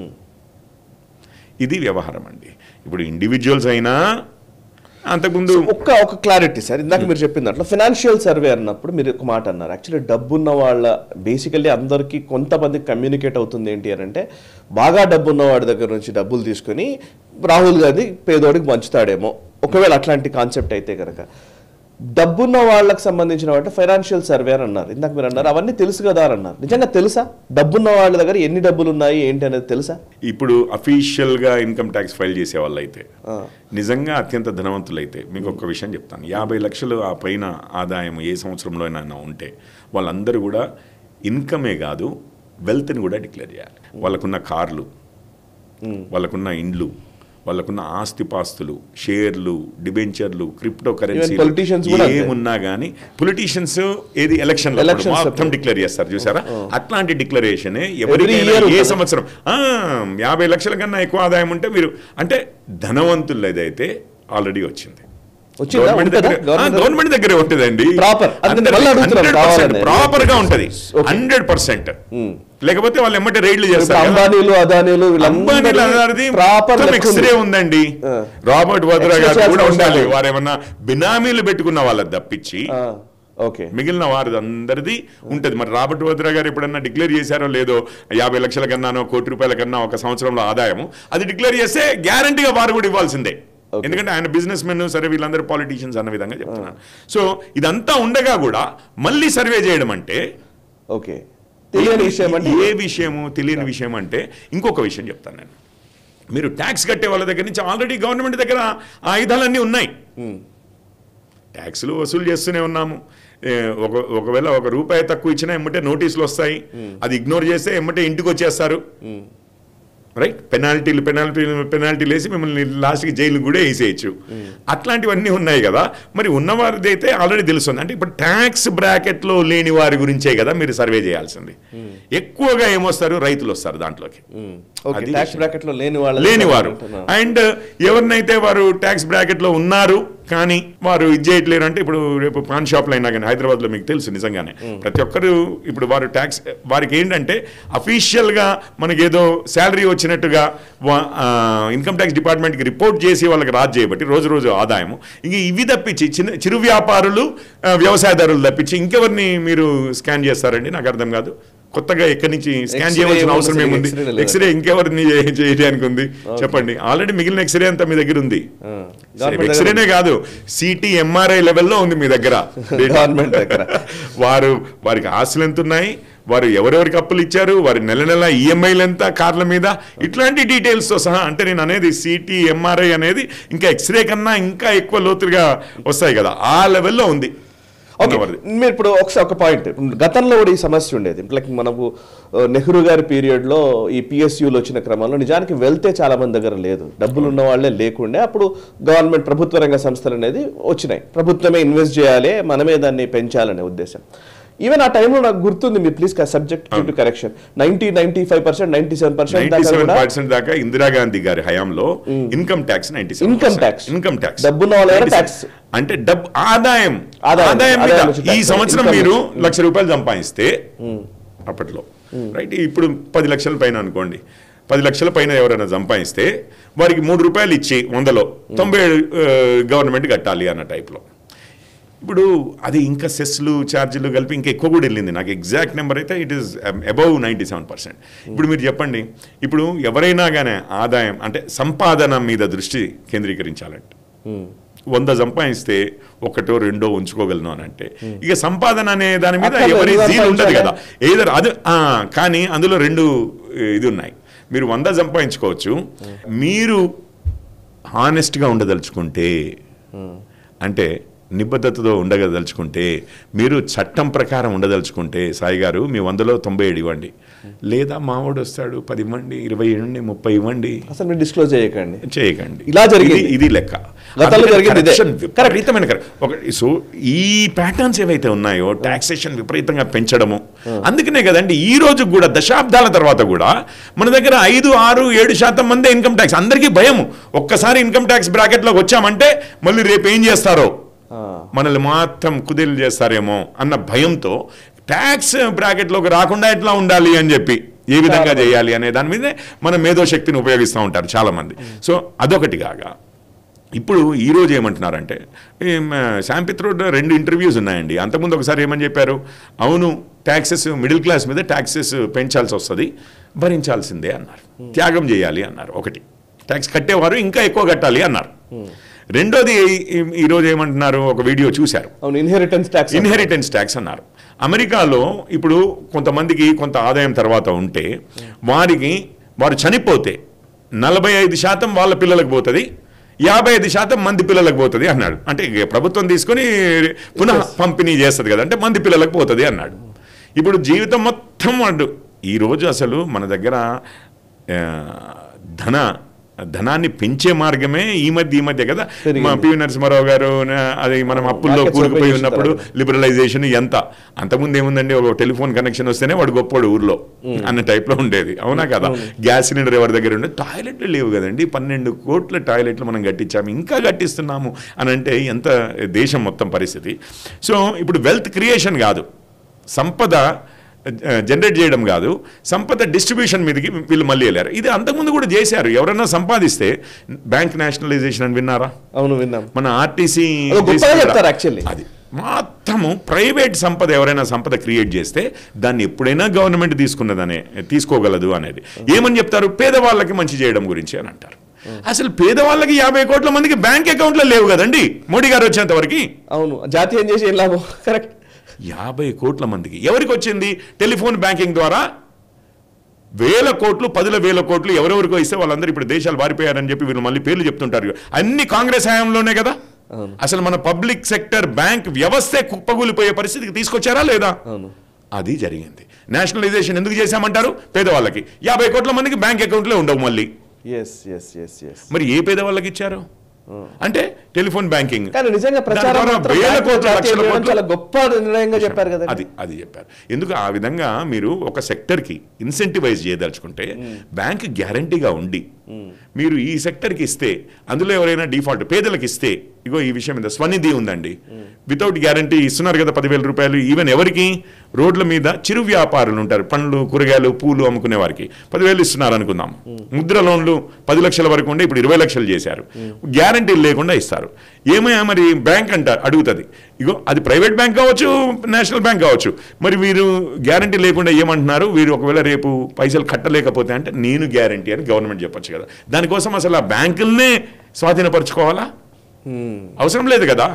ఇది వ్యవహారం అండి ఇప్పుడు ఇండివిజువల్స్ అయినా అంతకుముందు ఒక్క ఒక క్లారిటీ సార్ ఇందాక మీరు చెప్పిన దాంట్లో ఫినాన్షియల్ సర్వే అన్నప్పుడు మీరు ఒక మాట అన్నారు యాక్చువల్లీ డబ్బున్న వాళ్ళ బేసికల్లీ అందరికీ కొంతమంది కమ్యూనికేట్ అవుతుంది ఏంటి అని అంటే బాగా డబ్బున్న వాడి దగ్గర నుంచి డబ్బులు తీసుకొని రాహుల్ గాంధీ పేదోడికి పంచుతాడేమో ఒకవేళ అట్లాంటి కాన్సెప్ట్ అయితే కనుక డబ్బున్న వాళ్ళకి సంబంధించిన అంటే ఫైనాన్షియల్ సర్వే అని అన్నారు ఇందాక మీరు అన్నారు అవన్నీ తెలుసు కదా అని అన్నారు నిజంగా తెలుసా డబ్బున్న వాళ్ళ దగ్గర ఎన్ని డబ్బులు ఉన్నాయి ఏంటి అనేది తెలుసా ఇప్పుడు అఫీషియల్ గా ఇన్కమ్ ట్యాక్స్ ఫైల్ చేసే వాళ్ళు అయితే ఆ. నిజంగా అత్యంత ధనవంతులైతే మీకు ఒక విషయం చెప్తాను యాభై లక్షలు ఆ పైన ఆదాయం ఏ సంవత్సరంలో అయినా ఉంటే వాళ్ళందరూ కూడా ఇన్కమే కాదు వెల్త్ని కూడా డిక్లేర్ చేయాలి వాళ్ళకున్న కార్లు వాళ్ళకున్న ఇండ్లు వాళ్ళకున్న ఆస్తిపాస్తులు షేర్లు డిబెంచర్లు క్రిప్టో కరెన్సీ politicians కూడా అంతే. ఏమున్నా కానీ పొలిటీషియన్స్ ఏది ఎలక్షన్ Elections మొత్తం అప్పుడు. డిక్లేర్ చేస్తారు చూసారా అట్లాంటి డిక్లరేషన్ year ఎవరికైనా ఏ ఉంటుందా? సంవత్సరం ఆ, యాభై లక్షల కన్నా ఎక్కువ ఆదాయం ఉంటే మీరు అంటే ధనవంతులు ఏదైతే ఆల్రెడీ వచ్చింది వచ్చిందా? గవర్నమెంట్ ఉంటుందా? దగ్గర- ఆ, గవర్నమెంట్ గవర్నమెంట్ దగ్గరే ఉంటుందండి Proper. అందుకని మళ్ళీ అడుగుతున్నాం కావాలని. ప్రాపర్ గా ఉంటది Okay. హండ్రెడ్ పర్సెంట్ లేకపోతే వాళ్ళు ఎమ్మటే రైడ్లు ఇప్పుడు చేస్తారు కదా. అంబానీలు అదానీలు అంబానీలు అన్నది ప్రాపర్ మొత్తం ఎక్స్రే ఉందండి ఆ. రాబర్ట్ వద్రా Extra గారు charge కూడా ఉండాలి ఉండాలి. వారేమన్నా బినామీలు పెట్టుకున్న వాళ్ళకి తప్పించి ఓకే మిగిలిన వారిది అందరిది ఉంటది మరి రాబర్ట్ వద్రా గారు ఎప్పుడన్నా డిక్లేర్ చేశారో లేదో యాభై లక్షల కన్నానో కోటి రూపాయల కన్నా ఒక సంవత్సరంలో ఆదాయము అది డిక్లేర్ చేస్తే గ్యారంటీగా వారు కూడా ఇవ్వాల్సిందే Okay. ఎందుకంటే ఆయన బిజినెస్ మెన్ సరే వీళ్ళందరూ పాలిటీషియన్స్ అన్న విధంగా చెప్తున్నాను సో ఇదంతా ఉండగా కూడా మళ్ళీ సర్వే చేయడం అంటే ఓకే తెలియని విషయం అంటే ఏ విషయము తెలియని విషయం అంటే ఇంకొక విషయం చెప్తాను నేను మీరు ట్యాక్స్ కట్టే వాళ్ళ దగ్గర నుంచి ఆల్రెడీ గవర్నమెంట్ దగ్గర ఆ ఆయుధాలన్నీ ఉన్నాయి ట్యాక్సులు వసూలు చేస్తూనే ఉన్నాము ఏ, ఒక ఒకవేళ ఒక రూపాయి తక్కువ ఇచ్చినా ఎమ్మటే నోటీసులు వస్తాయి అది ఇగ్నోర్ చేస్తే ఎమ్మటే ఇంటికి వచ్చేస్తారు రైట్ పెనాల్టీలు పెనాల్టీలు పెనాల్టీలు వేసి మిమ్మల్ని లాస్ట్కి జైలు కూడా వేసేయచ్చు అట్లాంటివన్నీ ఉన్నాయి కదా మరి ఉన్నవారిది అయితే ఆల్రెడీ తెలుస్తుంది అంటే ఇప్పుడు ట్యాక్స్ బ్రాకెట్లో లేని వారి గురించే కదా మీరు సర్వే చేయాల్సింది ఎక్కువగా ఏమొస్తారు రైతులు వస్తారు దాంట్లోకి ఓకే అది ట్యాక్స్ బ్రాకెట్ లో లేని వాళ్ళు లేనివారు అండ్ ఎవరినైతే వారు ట్యాక్స్ బ్రాకెట్ లో ఉన్నారు కానీ వారు ఇది చేయట్లేరు అంటే ఇప్పుడు రేపు పాన్ షాప్లో అయినా కానీ హైదరాబాద్ లో మీకు తెలుసు నిజంగానే ప్రతి ఒక్కరు ఇప్పుడు వారు ట్యాక్స్ వారికి ఏంటంటే అఫీషియల్ గా మనకి ఏదో శాలరీ వచ్చినట్టుగా ఇన్కమ్ ట్యాక్స్ డిపార్ట్మెంట్ కి రిపోర్ట్ చేసి వాళ్ళకి రాజు చేయబట్టి రోజు రోజు ఆదాయము ఇంక ఇవి తప్పించి చిన్న చిరు వ్యాపారులు ఆ, వ్యవసాయదారులు తప్పించి ఇంకెవరిని మీరు స్కాన్ చేస్తారండి నాకు అర్థం కాదు కొత్తగా ఎక్కడి నుంచి స్కాన్ X-ray చేయవలసిన ఏముంది అవసరం అసలు? ఏముంది X-ray లేదు. ఎక్స్రే ఇంకెవరిని చే- చేయడానికి ఉంది చెప్పండి ఆల్రెడీ మిగిలిన ఎక్స్రే అంతా మీ దగ్గర ఉంది గవర్నమెంట్ ఎక్స్రేనే కాదు సిటీ ఎంఆర్ఐ లెవెల్లో ఉంది మీ దగ్గర గవర్నమెంట్ దగ్గర వారు వారికి ఆస్తులు ఎంత ఉన్నాయి వారు ఎవరెవరికి అప్పులు ఇచ్చారు వారి నెల నెల ఈఎంఐలు ఎంత కార్ల మీద ఇట్లాంటి డీటెయిల్స్ తో సహా అంటే నేను అనేది సిటీ ఎంఆర్ఐ అనేది ఇంకా ఎక్స్రే కన్నా ఇంకా ఎక్కువ లోతుగా వస్తాయి కదా ఆ లెవెల్లో ఉంది ఓకే ఉన్నవారిది. మీరు ఇప్పుడు ఒకసారి ఒక పాయింట్ గతంలో కూడా ఈ సమస్య ఉండేది లైక్ మనకు ఆ, నెహ్రూ గారి పీరియడ్ లో ఈ పిఎస్యూలు వచ్చిన క్రమంలో నిజానికి వెళ్తే చాలా మంది దగ్గర లేదు డబ్బులు ఉన్న వాళ్ళే లేకుండే అప్పుడు గవర్నమెంట్ ప్రభుత్వ రంగ సంస్థలు అనేది వచ్చినాయి ప్రభుత్వమే ఇన్వెస్ట్ చేయాలి మనమే దాన్ని పెంచాలనే ఉద్దేశం ఈవెన్ ఆ టైంలో నాకు గుర్తుంది మీరు please subject to correction ninety ninety five percent ninety seven percent ninety seven percent దాకా ఇందిరాగాంధీ గారి హయాంలో income tax ninety Income tax. Income tax డబ్బున్న వాళ్ళ దగ్గర tax. అంటే డబ్బు ఆదాయం ఆదాయం. ఆదాయం మీద ఆదాయం వచ్చి ఈ tax. సంవత్సరం Income మీరు వచ్చి. లక్ష రూపాయలు సంపాదిస్తే అప్పట్లో రైట్ ఇప్పుడు పది లక్షల పైన అనుకోండి పది లక్షల పైన ఎవరైనా సంపాదిస్తే వారికి మూడు రూపాయలు ఇచ్చి వందలో తొంభై ఏడు గవర్నమెంట్ కట్టాలి అన్న టైప్లో ఇప్పుడు అది ఇంకా సెస్లు ఛార్జీలు కలిపి ఇంకా ఎక్కువ కూడా వెళ్ళింది నాకు ఎగ్జాక్ట్ నెంబర్ అయితే it is above ninety seven percent ఇప్పుడు మీరు చెప్పండి ఇప్పుడు ఎవరైనా కానీ ఆదాయం అంటే సంపాదన మీద దృష్టి కేంద్రీకరించాలంటే వంద సంపాదిస్తే ఒకటో రెండో ఉంచుకోగలను అని అంటే ఇక సంపాదన అనే దాని మీద అట్లా ఎవరి ఎవరు జీలు ఉండదు కదా సంపాదించాలి? ఏదో అది ఆ, కానీ అందులో రెండు ఇది ఉన్నాయి మీరు వంద సంపాదించుకోవచ్చు మీరు హానెస్ట్గా ఉండదలుచుకుంటే అంటే నిబద్ధతతో ఉండగదలుచుకుంటే మీరు చట్టం ప్రకారం ఉండదలుచుకుంటే సాయి గారు మీ వందలో తొంభై ఏడు ఇవ్వండి లేదా మావాడు వస్తాడు పది ఇవ్వండి ఇరవై ఇవ్వండి ముప్పై ఇవ్వండి అసలు మీరు డిస్క్లోజ్ చేయకండి చేయకండి ఇలా జరిగింది. ఇది- ఇది లెక్క గతంలో అందుకని జరిగింది ఇదే. corruption విపరీతమైన corruption. ఒక సో ఈ ప్యాటర్న్స్ ఏవైతే ఉన్నాయో టాక్సేషన్ విపరీతంగా పెంచడము అందుకనే కదండి ఈ రోజు కూడా దశాబ్దాల తర్వాత కూడా మన దగ్గర ఐదు ఆరు ఏడు శాతం మందే ఇన్కమ్ ట్యాక్స్ అందరికీ భయము ఒక్కసారి ఇన్కమ్ ట్యాక్స్ బ్రాకెట్లోకి వచ్చామంటే మళ్ళీ రేపు ఏం చేస్తారో ఆ. మనల్ని మాత్రం కుదేలు చేస్తారేమో అన్న భయంతో ట్యాక్స్ బ్రాకెట్లోకి రాకుండా ఎట్లా ఉండాలి అని చెప్పి ఏ విధంగా చేయాలి అనే దాని మీదే మన మేధోశక్తిని ఉపయోగిస్తూ ఉంటారు చాలా మంది సో అదొకటి కాగా ఇప్పుడు ఈ రోజు ఏమంటున్నారంటే ఏం, ఆ, శాంపిత్ రోడ్ రెండు ఇంటర్వ్యూస్ ఉన్నాయండి అంతకుముందు ఒకసారి ఏమని చెప్పారు అవును ట్యాక్సెస్ మిడిల్ క్లాస్ మీద ట్యాక్సెస్ పెంచాల్సి వస్తుంది భరించాల్సిందే అన్నారు త్యాగం చేయాలి అన్నారు ఒకటి ట్యాక్స్ కట్టేవారు ఇంకా ఎక్కువ కట్టాలి అన్నారు రెండోది ఈ- ఈ రోజు ఏమంటున్నారు ఒక వీడియో చూశారు అవును ఇన్హెరిటెన్స్ ట్యాక్స్ ఇన్హెరిటెన్స్ ట్యాక్స్ అన్నారు అమెరికాలో ఇప్పుడు కొంతమందికి కొంత ఆదాయం తర్వాత ఉంటే వారికి వారు చనిపోతే నలభై ఐదు శాతం వాళ్ళ పిల్లలకు పోతుంది యాభై ఐదు శాతం మంది పిల్లలకు పోతుంది అన్నాడు అంటే ఇక ప్రభుత్వం తీసుకొని పునః పంపిణీ చేస్తుంది కదా అంటే మంది పిల్లలకు పోతుంది అన్నాడు ఇప్పుడు జీవితం మొత్తం వాడు ఈరోజు అసలు మన దగ్గర ఆ, ధన ధనాన్ని పెంచే మార్గమే ఈ మధ్య ఈ మధ్య కదా పెరిగింది. మా పివి నరసింహారావు గారు నా- అది మనం అప్పుల్లో మార్కెట్స్ కూరుకుపోయి ఓపెన్ ఉన్నప్పుడు చేస్తారు. లిబరలైజేషన్ ఎంత అంతకుముందు ఏముందండి ఒక టెలిఫోన్ కనెక్షన్ వస్తేనే వాడు గొప్పోడు ఊర్లో అన్న type లో ఉండేది అవునా కదా గ్యాస్ సిలిండర్ ఎవరి దగ్గర ఉండే టాయిలెట్లు లేవు కదండి పన్నెండు కోట్ల టాయిలెట్లు మనం కట్టించాము ఇంకా కట్టిస్తున్నాము అని అంటే ఎంత దేశం మొత్తం పరిస్థితి సో ఇప్పుడు వెల్త్ క్రియేషన్ కాదు సంపద జనరేట్ చేయడం కాదు సంపద డిస్ట్రిబ్యూషన్ మీదకి వీళ్ళు మళ్ళీ వెళ్ళారు ఇది అంతకుముందు కూడా చేశారు ఎవరన్నా సంపాదిస్తే బ్యాంక్ నేషనలైజేషన్ అని విన్నారా అవును విన్నాం మన ఆర్టీసీ అదో గొప్పగా చెప్తారు actually. అది మొత్తము ప్రైవేట్ సంపద ఎవరైనా సంపద క్రియేట్ చేస్తే దాన్ని ఎప్పుడైనా గవర్నమెంట్ తీసుకున్నదనే తీసుకోగలదు అనేది ఏమని చెప్తారు పేదవాళ్ళకి మంచి చేయడం గురించి అని అంటారు అసలు పేదవాళ్ళకి యాభై కోట్ల మందికి బ్యాంక్ అకౌంట్లో లేవు కదండి మోడీ గారు వచ్చేంత వరకు అవును జాతీయం చేసి ఏం లాభం కరెక్ట్ యాభై కోట్ల మందికి ఎవరికి వచ్చింది టెలిఫోన్ బ్యాంకింగ్ ద్వారా వేల కోట్లు పదుల వేల కోట్లు ఎవరెవరికో ఇస్తే వాళ్ళందరూ ఇప్పుడు దేశాలు మారిపోయారని చెప్పి వీళ్ళు మళ్ళీ పేర్లు చెప్తుంటారు అన్ని కాంగ్రెస్ హయాంలోనే కదా అసలు మన పబ్లిక్ సెక్టర్ బ్యాంక్ వ్యవస్థే కుప్పగూలిపోయే పరిస్థితికి తీసుకొచ్చారా లేదా అవును అది జరిగింది నేషనలైజేషన్ ఎందుకు చేశామంటారు పేదవాళ్ళకి యాభై కోట్ల మందికి బ్యాంక్ అకౌంట్లో ఉండవు మళ్ళీ ఎస్ ఎస్ ఎస్ ఎస్ మరి ఏ పేదవాళ్ళకి ఇచ్చారు అంటే టెలిఫోన్ బ్యాంకింగ్ కానీ నిజంగా ప్రచారం దాని ద్వారా మాత్రం వేల బ్యాంకు కోట్ల జాతీయం లక్షల చేయడం కోట్లు చాలా గొప్ప నిర్ణయంగా చెప్పారు కదా అది అది చెప్పారు ఎందుకు ఆ విధంగా మీరు ఒక సెక్టర్కి ఇన్సెంటివైజ్ చేయదలుచుకుంటే బ్యాంక్ గ్యారంటీగా ఉండి మీరు ఈ సెక్టర్కి ఇస్తే అందులో ఎవరైనా డిఫాల్ట్ పేదలకు ఇస్తే ఇగో ఈ విషయం మీద స్వనిధి ఉందండి వితౌట్ గ్యారంటీ ఇస్తున్నారు కదా పదివేల రూపాయలు ఈవెన్ ఎవరికి రోడ్ల మీద చిరు వ్యాపారులు ఉంటారు పండ్లు కూరగాయలు పూలు అమ్ముకునే వారికి పదివేలు ఇస్తున్నారు అనుకుందాం ముద్ర లోన్లు పది లక్షల వరకు ఉండే ఇప్పుడు ఇరవై లక్షలు చేశారు గ్యారంటీ లేకుండా ఇస్తారు ఏమయ్యా మరి బ్యాంక్ అంట అడుగుతుంది ఇగో అది ప్రైవేట్ బ్యాంక్ కావచ్చు నేషనల్ బ్యాంక్ కావచ్చు మరి వీరు గ్యారంటీ లేకుండా ఏమంటున్నారు వీరు ఒకవేళ రేపు పైసలు కట్టలేకపోతే అంటే నేను గ్యారంటీ అని గవర్నమెంట్ చెప్పొచ్చు కదా దానికోసం అసలు ఆ బ్యాంకులనే స్వాధీనపరచుకోవాలా అవసరం లేదు కదా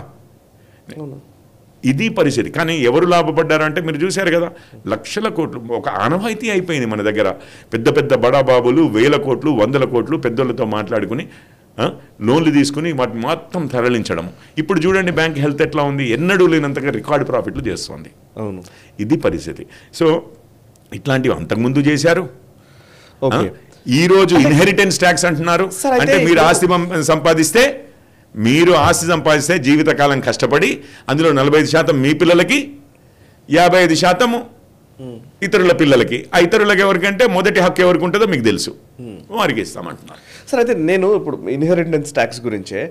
ఇది పరిస్థితి కానీ ఎవరు లాభపడ్డారంటే మీరు చూశారు కదా లక్షల కోట్లు ఒక ఆనవాయితీ అయిపోయింది మన దగ్గర పెద్ద పెద్ద బడాబాబులు వేల కోట్లు వందల కోట్లు పెద్దోళ్ళతో మాట్లాడుకుని ఆ, లోన్లు తీసుకుని వాటిని మొత్తం తరలించడం ఇప్పుడు చూడండి బ్యాంక్ హెల్త్ ఎట్లా ఉంది ఎన్నడూ లేనంతగా రికార్డు ప్రాఫిట్లు చేస్తుంది అవును ఇది పరిస్థితి సో ఇట్లాంటివి అంతకుముందు చేశారు ఓకే ఆ? ఈ రోజు ఇన్హెరిటెన్స్ ట్యాక్స్ అంటున్నారు సార్, అయితే అంటే మీరు ఇప్పుడు- ఆస్తి పం- సంపాదిస్తే మీరు ఆస్తి సంపాదిస్తే జీవితకాలం కష్టపడి అందులో నలభై ఐదు శాతం మీ పిల్లలకి యాభై ఐదు శాతము ఇతరుల పిల్లలకి ఆ ఇతరులకి ఎవరికంటే మొదటి హక్కు ఎవరికి ఉంటుందో మీకు తెలుసు వారికి ఇస్తామంటున్నారు సరే అయితే నేను ఇప్పుడు ఇన్హెరిటెన్స్ ట్యాక్స్ గురించే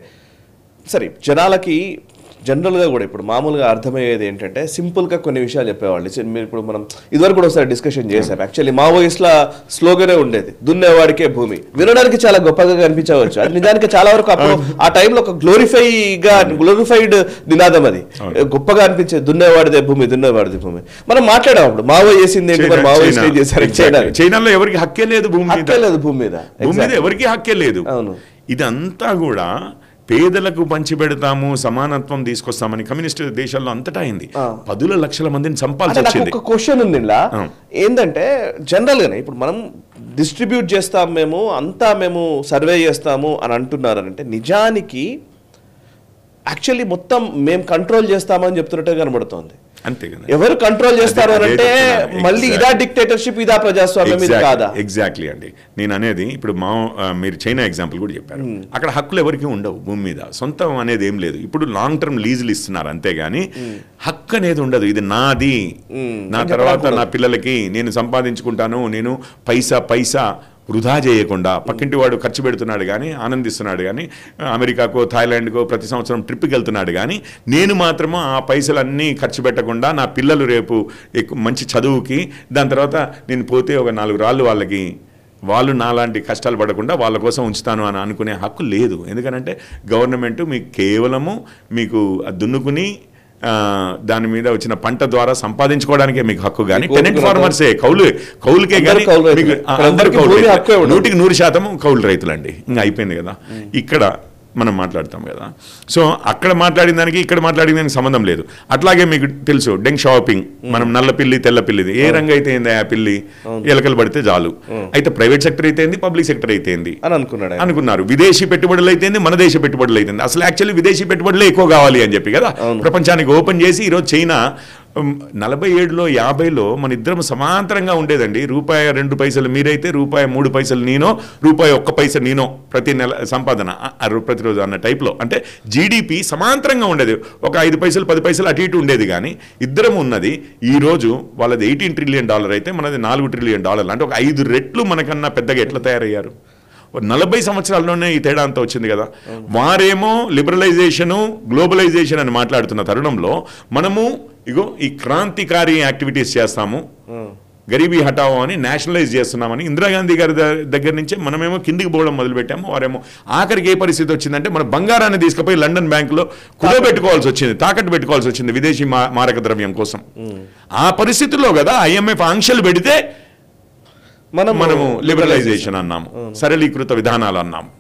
సరే జనాలకి జనరల్గా కూడా ఇప్పుడు మామూలుగా అర్థమయ్యేది ఏంటంటే సింపుల్గా కొన్ని విషయాలు చెప్పేవాళ్ళు చి- మీరు ఇప్పుడు మనం ఇదివరకు కూడా ఒకసారి డిస్కషన్ చేసాం యాక్చువల్లీ మావోయిస్ట్ల స్లోగనే ఉండేది దున్నేవాడికే భూమి వినడానికి చాలా గొప్పగా కనిపించవచ్చు అది నిజానికి చాలా వరకు అప్పుడు ఆ టైంలో ఒక గ్లోరిఫైగా గ్లోరిఫైడ్ నినాదం అది గొప్పగా అనిపించేది దున్నేవాడిదే భూమి దున్నేవాడిదే భూమి మనం మాట్లాడాం అప్పుడు మావో చేసింది ఏంటి మరి మావోయిస్ట్ ఏం చేశారు చైనా Exactly. చైనాలో ఎవరికి హక్కే లేదు భూమి మీద హక్కే లేదు భూమి మీద భూమి మీద Exactly. ఎవరికి హక్కే లేదు అవును. ఇదంతా కూడా పేదలకు పంచిపెడతాము సమానత్వం తీసుకొస్తామని కమ్యూనిస్ట్ దేశాల్లో అంతటా అయింది ఆ. పదుల లక్షల మందిని చంపాల్సి అంటే నాకు వచ్చింది ఒక క్వశ్చన్ ఉంది ఇలా ఆ. ఏంటంటే జనరల్ గానే ఇప్పుడు మనం డిస్ట్రిబ్యూట్ చేస్తాం మేము అంతా మేము సర్వే చేస్తాము అని అంటున్నారు అంటే నిజానికి యాక్చువల్లీ మొత్తం మేము కంట్రోల్ చేస్తామని చెప్తున్నట్టే కనబడుతోంది అంతే కదా ఎవరు కంట్రోల్ చేస్తారు అని అదే అంటే చెప్తున్నాను. మళ్ళీ ఇదా Exactly. డిక్టేటర్షిప్ ఇదా ప్రజాస్వామ్యం ఇది కాదా ఎగ్జాక్ట్లీ అండి నేను అనేది ఇప్పుడు మా ఆ, మీరు చైనా ఎగ్జాంపుల్ కూడా చెప్పారు అక్కడ హక్కులు ఎవరికి ఉండవు భూమి మీద సొంతం అనేది ఏం లేదు ఇప్పుడు లాంగ్ టర్మ్ లీజులు ఇస్తున్నారు అంతేగాని హక్కు అనేది ఉండదు ఇది నాది నా అని తర్వాత చెప్పడానికి నా పిల్లలకి నేను సంపాదించుకుంటాను నేను పైసా పైసా వృధా చేయకుండా పక్కింటి వాడు ఖర్చు పెడుతున్నాడు కానీ ఆనందిస్తున్నాడు కానీ అమెరికాకో థాయిలాండ్కో ప్రతి సంవత్సరం ట్రిప్కి వెళ్తున్నాడు కానీ నేను మాత్రము ఆ పైసలన్నీ ఖర్చు పెట్టకుండా నా పిల్లలు రేపు ఎక్కువ మంచి చదువుకి దాని తర్వాత నేను పోతే ఒక నాలుగు రాళ్ళు వాళ్ళకి వాళ్ళు నాలాంటి కష్టాలు పడకుండా వాళ్ళ కోసం ఉంచుతాను అని అనుకునే హక్కు లేదు ఎందుకనంటే గవర్నమెంట్ మీకు కేవలము మీకు దున్నుకుని ఆ, దాని మీద వచ్చిన పంట ద్వారా సంపాదించుకోవడానికే మీకు హక్కు కానీ మీకు టెనెంట్ ఓపిక ఫార్మర్సే కౌలు కౌలుకే అందరూ కానీ కౌలు రైతులే. మీకు ఆ, ఇక్కడ అందరూ అందరికీ కౌలు భూమి రైతులే. హక్కే ఉండదు. నూటికి నూరు శాతం కౌలు రైతులండి ఇంకా అయిపోయింది కదా ఇక్కడ మనం మాట్లాడతాం కదా సో అక్కడ మాట్లాడిన దానికి ఇక్కడ మాట్లాడిన దానికి సంబంధం లేదు అట్లాగే మీకు తెలుసు డెంగ్ షాపింగ్ మనం నల్ల పిల్లి తెల్ల పిల్లిది ఏ రంగు అయితే ఏంది ఆ పిల్లి ఎలకలు పడితే చాలు అయితే ప్రైవేట్ సెక్టర్ అయితే ఏంది పబ్లిక్ సెక్టర్ అయితే ఏంది అని అనుకున్నాడు ఆయన. అనుకున్నారు విదేశీ పెట్టుబడులు అయితేంది మన దేశ పెట్టుబడులు అయితేంది అసలు యాక్చువల్లీ విదేశీ పెట్టుబడులే ఎక్కువ కావాలి అని చెప్పి కదా ప్రపంచానికి ఓపెన్ చేసి ఈరోజు చైనా ఉమ్, నలభై ఏడులో యాభైలో మన ఇద్దరం సమాంతరంగా ఉండేదండి రూపాయి రెండు పైసలు మీరైతే రూపాయి మూడు పైసలు నేనో రూపాయి ఒక్క పైస నేనో ప్రతి నెల సంపాదన ఆ- ఆ రూ- ప్రతిరోజు అన్న టైప్లో అంటే జీడిపి సమాంతరంగా ఉండేది ఒక ఐదు పైసలు పది పైసలు అటు ఇటు ఉండేది కానీ ఇద్దరం ఉన్నది ఈ రోజు వాళ్ళది ఎయిటీన్ ట్రిలియన్ డాలర్ అయితే మనది నాలుగు ట్రిలియన్ డాలర్లు అంటే ఒక ఐదు రెట్లు మనకన్నా పెద్దగా ఎట్లా తయారయ్యారు ఓ నలభై సంవత్సరాల్లోనే ఈ తేడా అంతా వచ్చింది కదా వారేమో లిబరలైజేషను గ్లోబలైజేషన్ అని మాట్లాడుతున్న తరుణంలో మనము ఇగో ఈ క్రాంతికారి యాక్టివిటీస్ చేస్తాము గరీబీ హటావో అని నేషనలైజ్ చేస్తున్నామని ఇందిరాగాంధీ గారి ద- దగ్గర నుంచే మనమేమో కిందికి పోవడం మొదలుపెట్టాము వారేమో ఆఖరికి ఏ పరిస్థితి వచ్చిందంటే మన బంగారాన్ని తీసుకుపోయి లండన్ బ్యాంకులో కుదోబెట్టుకోవాల్సి వచ్చింది తాకట్టు పెట్టుకోవాల్సి వచ్చింది విదేశీ మా- మారక ద్రవ్యం కోసం ఆ పరిస్థితుల్లో కదా ఐఎంఎఫ్ ఆంక్షలు పెడితే మనము లిబరలైజేషన్ అన్నాము సరళీకృత విధానాలు అన్నాము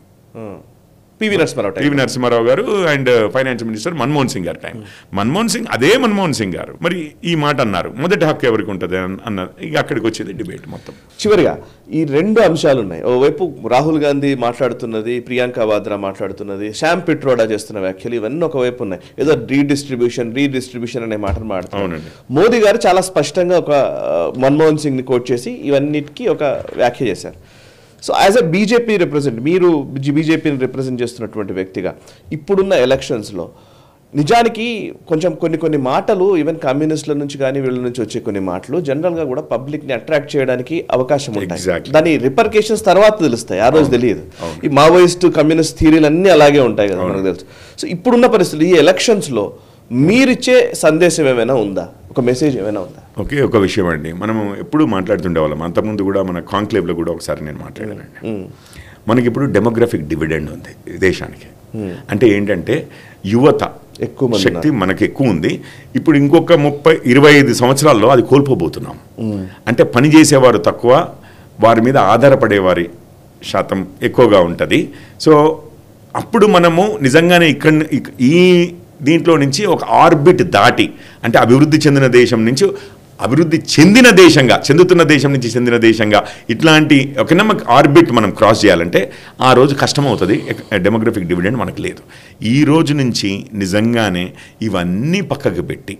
PV Narasimha Rao time. PV Narasimha Rao garu and finance minister Manmohan Singh గారి టైం మన్మోహన్ సింగ్ అదే మన్మోహన్ సింగ్ గారు మరి ఈ మాట అన్నారు మొదటి హక్కు ఎవరికి ఉంటుంది అన్- అన్నారు ఇక అక్కడికి వచ్చేది డిబేట్ మొత్తం చివరిగా ఈ రెండు అంశాలు ఉన్నాయి ఓవైపు రాహుల్ గాంధీ మాట్లాడుతున్నది ప్రియాంక వాద్రా మాట్లాడుతున్నది శ్యామ్ పిట్రోడా చేస్తున్న వ్యాఖ్యలు ఇవన్నీ ఒకవైపు ఉన్నాయి ఏదో రీడిస్ట్రిబ్యూషన్ రీడిస్ట్రిబ్యూషన్ అనే మాటను మాట్లాడుతున్నారు అవునండి. మోదీ గారు చాలా స్పష్టంగా ఒక ఆ, మన్మోహన్ సింగ్ ని కోట్ చేసి ఇవన్నిటికీ ఒక వ్యాఖ్య చేశారు so as a BJP represent మీరు బీజేపీని రిప్రజెంట్ చేస్తున్నటువంటి వ్యక్తిగా ఇప్పుడున్న ఎలక్షన్స్లో నిజానికి కొంచెం కొన్ని కొన్ని మాటలు ఈవెన్ కమ్యూనిస్టుల నుంచి కానీ వీళ్ళ నుంచి వచ్చే కొన్ని మాటలు జనరల్గా కూడా పబ్లిక్ని అట్రాక్ట్ చేయడానికి అవకాశం ఉంటాయి Exactly. దాని రిపర్కేషన్స్ తర్వాత తెలుస్తాయి ఆ రోజు తెలియదు ఈ మావోయిస్ట్ కమ్యూనిస్ట్ థీరీలు అన్నీ అలాగే ఉంటాయి కదా మనకు తెలుసు సో ఇప్పుడున్న పరిస్థితులు ఈ ఎలక్షన్స్లో మీరిచ్చే సందేశం ఏమైనా ఉందా ఒక మెసేజ్ ఏమైనా ఉందా ఒకే ఒక విషయం అండి మనము ఎప్పుడూ మాట్లాడుతుండే వాళ్ళం అంతకుముందు కూడా మన కాంక్లేవ్లో కూడా ఒకసారి నేను మాట్లాడానండి మనకి ఇప్పుడు డెమోగ్రఫిక్ డివిడెండ్ ఉంది ఈ దేశానికి అంటే ఏంటంటే యువత ఎక్కువ మంది శక్తి మనకి ఎక్కువ ఉంది ఇప్పుడు ఇంకొక ముప్పై ఇరవై ఐదు సంవత్సరాల్లో అది కోల్పోబోతున్నాం అంటే పని చేసేవారు తక్కువ వారి మీద ఆధారపడేవారి శాతం ఎక్కువగా ఉంటుంది సో అప్పుడు మనము నిజంగానే ఇక్కడ ఇక్- ఈ దీంట్లో నుంచి ఒక ఆర్బిట్ దాటి అంటే అభివృద్ధి చెందిన దేశం నుంచి అభివృద్ధి చెందిన దేశంగా చెందుతున్న దేశం నుంచి చెందిన దేశంగా ఇట్లాంటి ఎకనామిక్ ఆర్బిట్ మనం క్రాస్ చేయాలంటే ఆ రోజు కష్టమవుతుంది డెమోగ్రఫిక్ డివిడెండ్ మనకు లేదు ఈ రోజు నుంచి నిజంగానే ఇవన్నీ పక్కకు పెట్టి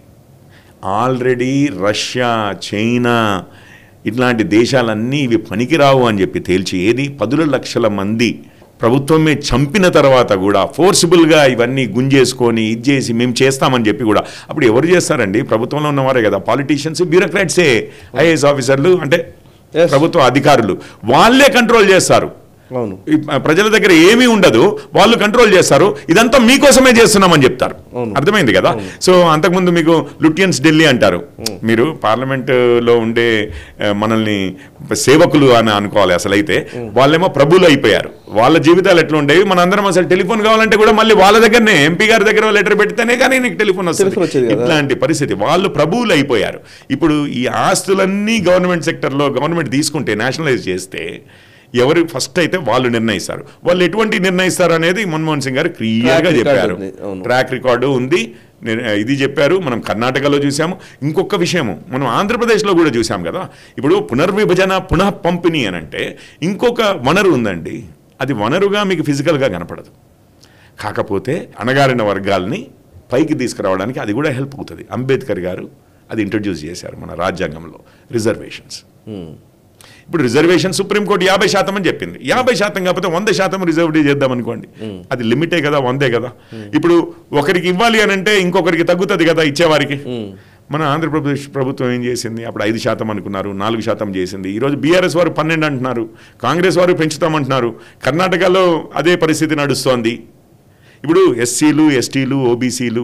ఆల్రెడీ రష్యా చైనా ఇట్లాంటి దేశాలన్నీ ఇవి పనికిరావు అని చెప్పి తేల్చి ఏది పదుల లక్షల మంది ప్రభుత్వమే చంపిన తర్వాత కూడా ఫోర్సిబుల్గా ఇవన్నీ గుంజేసుకొని ఇది చేసి మేము చేస్తామని చెప్పి కూడా అప్పుడు ఎవరు చేస్తారండి ప్రభుత్వంలో ఉన్నవారే కదా పాలిటీషియన్స్ బ్యూరోక్రాట్సే ఐఏఎస్ ఆఫీసర్లు అంటే Yes. ప్రభుత్వ అధికారులు వాళ్ళే కంట్రోల్ చేస్తారు అవును ఈ ప్రజల దగ్గర ఏమీ ఉండదు వాళ్ళు కంట్రోల్ చేస్తారు ఇదంతా మీకోసమే చేస్తున్నామని చెప్తారు అర్థమైంది కదా సో అంతకుముందు మీకు లుటియన్స్ ఢిల్లీ అంటారు మీరు పార్లమెంట్ లో ఉండే ఆ, మనల్ని సేవకులు అని అనుకోవాలి అసలు అయితే వాళ్ళేమో ప్రభులు అయిపోయారు వాళ్ళ జీవితాలు ఎట్లా ఉండేవి మనందరం అసలు టెలిఫోన్ కావాలంటే కూడా మళ్ళీ వాళ్ళ దగ్గరనే ఎంపీ గారి దగ్గర లెటర్ పెడితేనే కానీ నీకు టెలిఫోన్ Telephone వచ్చేది వస్తుంది కదా. ఇట్లాంటి పరిస్థితి వాళ్ళు ప్రభువులు అయిపోయారు ఇప్పుడు ఈ ఆస్తులన్నీ గవర్నమెంట్ సెక్టర్లో గవర్నమెంట్ తీసుకుంటే నేషనలైజ్ చేస్తే ఎవరు ఫస్ట్ అయితే వాళ్ళు నిర్ణయిస్తారు వాళ్ళు ఎటువంటి నిర్ణయిస్తారు అనేది మన్మోహన్ సింగ్ గారు క్లియర్గా Track record చెప్పారు ఉంది, అవును. ట్రాక్ రికార్డు ఉంది నిర్- ఇది చెప్పారు మనం కర్ణాటకలో చూసాము ఇంకొక విషయము మనం ఆంధ్రప్రదేశ్లో కూడా చూసాం కదా ఇప్పుడు పునర్విభజన పునః పంపిణీ అని అంటే ఇంకొక వనరు ఉందండి అది వనరుగా మీకు ఫిజికల్గా కనపడదు కాకపోతే అణగారిన వర్గాల్ని పైకి తీసుకురావడానికి అది కూడా హెల్ప్ అవుతుంది అంబేద్కర్ గారు అది ఇంట్రడ్యూస్ చేశారు మన రాజ్యాంగంలో రిజర్వేషన్స్ ఇప్పుడు రిజర్వేషన్ సుప్రీంకోర్టు యాభై శాతం అని చెప్పింది యాభై శాతం కాకపోతే వంద శాతం రిజర్వ్ చేద్దాం అనుకోండి అది లిమిటే కదా వందే కదా ఇప్పుడు ఒకరికి ఇవ్వాలి అని అంటే ఇంకొకరికి తగ్గుతుంది కదా ఇచ్చేవారికి మన ఆంధ్రప్రదేశ్ ప్రభుత్వం ఏం చేసింది అప్పుడు ఐదు శాతం అనుకున్నారు నాలుగు శాతం చేసింది ఈరోజు బీఆర్ఎస్ వారు పన్నెండు అంటున్నారు కాంగ్రెస్ వారు పెంచుతామంటున్నారు కర్ణాటకలో అదే పరిస్థితి నడుస్తోంది ఇప్పుడు ఎస్సీలు ఎస్టీలు ఓబీసీలు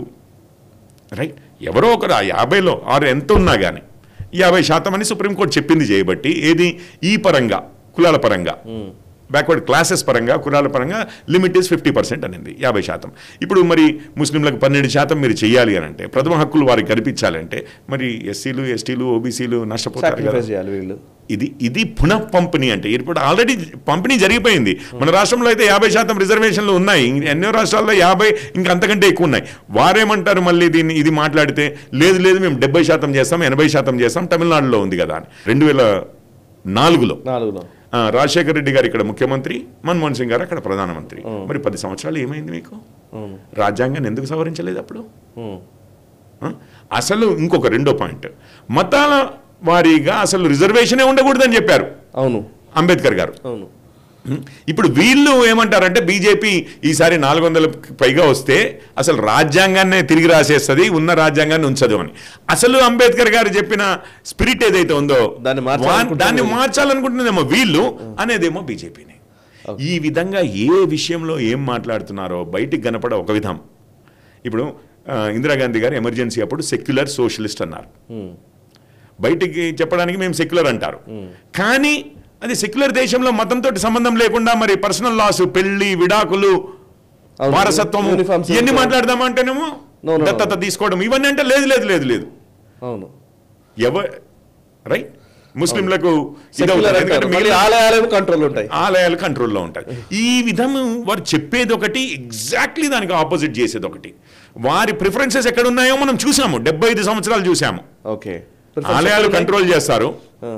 రైట్ ఎవరో ఒకరు ఆ యాభైలో ఆరు ఎంత ఉన్నా కానీ యాభై శాతం అని సుప్రీంకోర్టు చెప్పింది చేయబట్టి ఏది ఈ పరంగా కులాల పరంగా బ్యాక్వర్డ్ క్లాసెస్ పరంగా కులాల పరంగా లిమిట్ ఇస్ ఫిఫ్టీ పర్సెంట్ అనింది యాభై శాతం ఇప్పుడు మరి ముస్లింలకు పన్నెండు శాతం మీరు చేయాలి అని అంటే ప్రథమ హక్కులు వారికి కల్పించాలంటే మరి ఎస్సీలు ఎస్టీలు ఓబీసీలు నష్టపోతారు కదా సాక్రిఫైస్ చేయాలి వీళ్ళు ఇది ఇది పునః పంపిణీ అంటే ఇప్పుడు ఆల్రెడీ పంపిణీ జరిగిపోయింది మన రాష్ట్రంలో అయితే యాభై శాతం రిజర్వేషన్లు ఉన్నాయి ఇంక ఎన్నో రాష్ట్రాల్లో యాభై ఇంకా అంతకంటే ఎక్కువ ఉన్నాయి వారేమంటారు మళ్ళీ దీన్ని ఇది మాట్లాడితే లేదు లేదు మేము డెబ్బై శాతం చేస్తాం ఎనభై శాతం చేస్తాం తమిళనాడులో ఉంది కదా అని రెండు వేల నాలుగులో నాలుగులో ఆ, రాజశేఖర రెడ్డి గారు ఇక్కడ ముఖ్యమంత్రి మన్మోహన్ సింగ్ గారు అక్కడ ప్రధానమంత్రి మరి పది సంవత్సరాలు ఏమైంది మీకు రాజ్యాంగాన్ని ఎందుకు సవరించలేదు అప్పుడు ఉమ్. ఆ? అసలు ఇంకొక రెండో పాయింట్ మతాల వారీగా అసలు రిజర్వేషనే ఉండకూడదని చెప్పారు అవును అంబేద్కర్ గారు అవును ఇప్పుడు వీళ్ళు ఏమంటారంటే బీజేపీ ఈసారి నాలుగు వందల పైగా వస్తే అసలు రాజ్యాంగాన్నే తిరిగి రాసేస్తుంది ఉన్న రాజ్యాంగాన్ని ఉంచదు అని అసలు అంబేద్కర్ గారు చెప్పిన స్పిరిట్ ఏదైతే ఉందో దాన్ని వా- మార్చాలనుకుంటున్నారు. దాన్ని మార్చాలనుకుంటున్నదేమో వీళ్ళు అనేదేమో బీజేపీని ఈ విధంగా ఏ విషయంలో ఏం మాట్లాడుతున్నారో బయటికి కనపడ ఒక విధం ఇప్పుడు ఆ, ఇందిరాగాంధీ గారు ఎమర్జెన్సీ అప్పుడు సెక్యులర్ సోషలిస్ట్ అన్నారు బయటికి చెప్పడానికి మేము సెక్యులర్ అంటారు కానీ అది సెక్యులర్ దేశంలో మతంతో సంబంధం లేకుండా మరి పర్సనల్ లాస్ పెళ్లి విడాకులు అవును. వారసత్వము Uniforms ఇవన్నీ ఉంటాయి. మాట్లాడదామంటేనేమో No, no, no. దత్తత తీసుకోవడం ఇవన్నీ అంటే లేదు లేదు లేదు లేదు అవును ఎవ రైట్ ముస్లింలకు ఇది సెక్యులర్ అవుతుంది. అంటారు ఎందుకంటే మళ్ళీ మిగిలిన ఆలయాలేమో కంట్రోల్ ఉంటాయి ఆలయాలు కంట్రోల్లో ఉంటాయి ఈ విధం వారు చెప్పేది ఒకటి ఎగ్జాక్ట్లీ దానికి ఆపోజిట్ చేసేది ఒకటి వారి ప్రిఫరెన్సెస్ ఎక్కడ ఉన్నాయో మనం చూసాము డెబ్బై ఐదు సంవత్సరాలు చూసాము ఓకే ఆలయాలు కంట్రోల్ చేస్తారు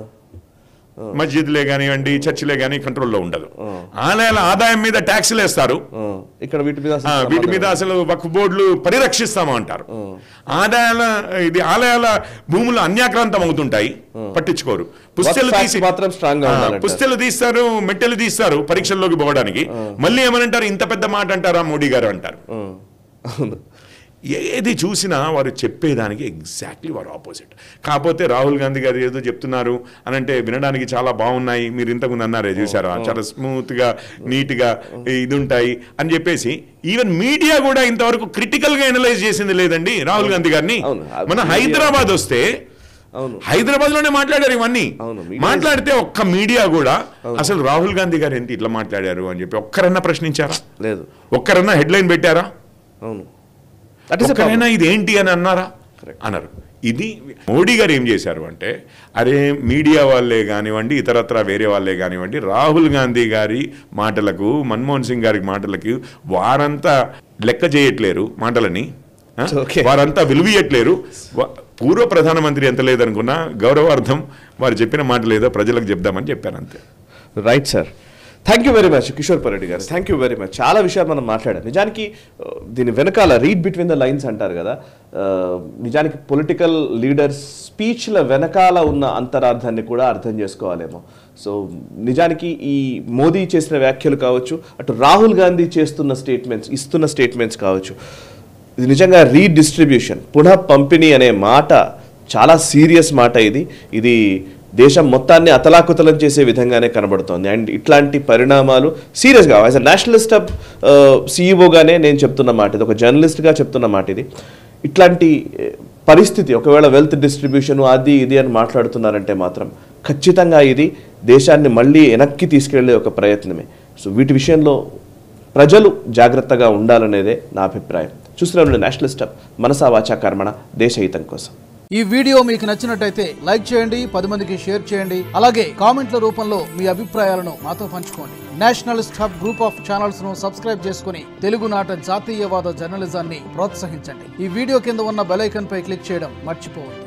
మస్జిద్లే కానివ్వండి చర్చిలే కానీ కంట్రోల్లో ఉండదు ఆలయాల ఆదాయం మీద ట్యాక్స్లు వేస్తారు ఇక్కడ వీటి మీద అసలు ఆ, వీటి మీద అసలు వక్ఫ్ బోర్డులు పరిరక్షిస్తాము అంటారు ఆదాయాల ఇది ఆలయాల భూములు అన్యాక్రాంతం అవుతుంటాయి పట్టించుకోరు పుస్తెలు Work తీసి facts మాత్రం strong గా ఆ, ఉండాలంటారు. పుస్తెలు తీస్తారు మెట్టెలు తీస్తారు పరీక్షల్లోకి పోవడానికి మళ్ళీ ఏమనంటారు ఇంత పెద్ద మాట అంటారా మోడీ గారు అంటారు ఆ, అవును ఏది చూసినా వారు చెప్పేదానికి ఎగ్జాక్ట్లీ వారు ఆపోజిట్ కాకపోతే రాహుల్ గాంధీ గారు ఏదో చెప్తున్నారు అని అంటే వినడానికి చాలా బాగున్నాయి మీరు ఇంతకుముందు అన్నారే చూసారా చాలా స్మూత్గా నీట్గా ఇది ఉంటాయి అని చెప్పేసి ఈవెన్ మీడియా కూడా ఇంతవరకు క్రిటికల్గా ఎనలైజ్ చేసింది లేదండి రాహుల్ గాంధీ గారిని అవును. మన మీడియా- హైదరాబాద్ వస్తే అవును హైదరాబాద్ లోనే మాట్లాడారు ఇవన్నీ అవును, మీడియా- మాట్లాడితే ఒక్క మీడియా కూడా అసలు రాహుల్ గాంధీ గారు ఏంటి ఇట్లా మాట్లాడారు అని చెప్పి ఒక్కరన్నా ప్రశ్నించారా లేదు ఒక్కరన్నా హెడ్లైన్ పెట్టారా అవును దట్ ఈస్ ఒక్కరైనా ఇది ఏంటి అని అన్నారా అన్నారు ఇది మోడీ గారు ఏం చేశారు అంటే అరే మీడియా వాళ్ళే కానివ్వండి ఇతరత్ర వేరే వాళ్ళే కానివ్వండి రాహుల్ గాంధీ గారి మాటలకు మన్మోహన్ సింగ్ గారి మాటలకి వారంతా లెక్క చేయట్లేరు మాటలని ఆ? Okay. వారంతా విలువయట్లేరు వా- పూర్వ ప్రధానమంత్రి ఎంత లేదనుకున్నా గౌరవార్థం వారు చెప్పిన మాటలు ఏదో ప్రజలకు చెప్దామని చెప్పారు అంతే right sir thank you very much Kishore Pareddy గారు థ్యాంక్ యూ వెరీ మచ్ చాలా విషయాలు మనం మాట్లాడాం నిజానికి ఆ, దీని వెనకాల రీడ్ బిట్వీన్ ద లైన్స్ అంటారు కదా ఆ, నిజానికి పొలిటికల్ లీడర్స్ స్పీచ్ల వెనకాల ఉన్న అంతరార్థాన్ని కూడా అర్థం చేసుకోవాలేమో సో నిజానికి ఈ మోదీ చేసిన వ్యాఖ్యలు కావచ్చు అటు రాహుల్ గాంధీ చేస్తున్న స్టేట్మెంట్స్ ఇస్తున్న స్టేట్మెంట్స్ కావచ్చు ఇది నిజంగా రీడిస్ట్రిబ్యూషన్ పునః పంపిణీ అనే మాట చాలా సీరియస్ మాట ఇది ఇది దేశం మొత్తాన్ని అతలాకుతలం చేసే విధంగానే కనబడుతోంది అండ్ ఇట్లాంటి పరిణామాలు సీరియస్గా యాజ్ అ నేషనలిస్ట్ ఆఫ్ సీఈఓగానే నేను చెప్తున్న మాట ఇది ఒక జర్నలిస్ట్గా చెప్తున్న మాట ఇది ఇట్లాంటి eh, పరిస్థితి ఒకవేళ వెల్త్ డిస్ట్రిబ్యూషన్ అది ఇది అని మాట్లాడుతున్నారంటే మాత్రం ఖచ్చితంగా ఇది దేశాన్ని మళ్ళీ వెనక్కి తీసుకెళ్లే ఒక ప్రయత్నమే సో వీటి విషయంలో ప్రజలు జాగ్రత్తగా ఉండాలనేదే నా అభిప్రాయం చూస్తున్నాను నేషనలిస్ట్ ఆఫ్ మనసా వాచా కర్మణ దేశహితం కోసం ఈ వీడియో మీకు నచ్చినట్టయితే లైక్ చేయండి పది మందికి షేర్ చేయండి అలాగే కామెంట్ల రూపంలో మీ అభిప్రాయాలను మాతో పంచుకోండి nationalist hub group of channels ను సబ్స్క్రైబ్ చేసుకుని తెలుగునాట జాతీయవాద జర్నలిజాన్ని ప్రోత్సహించండి ఈ వీడియో కింద ఉన్న బెల్ ఐకాన్ పై క్లిక్ చేయడం మర్చిపోవద్దు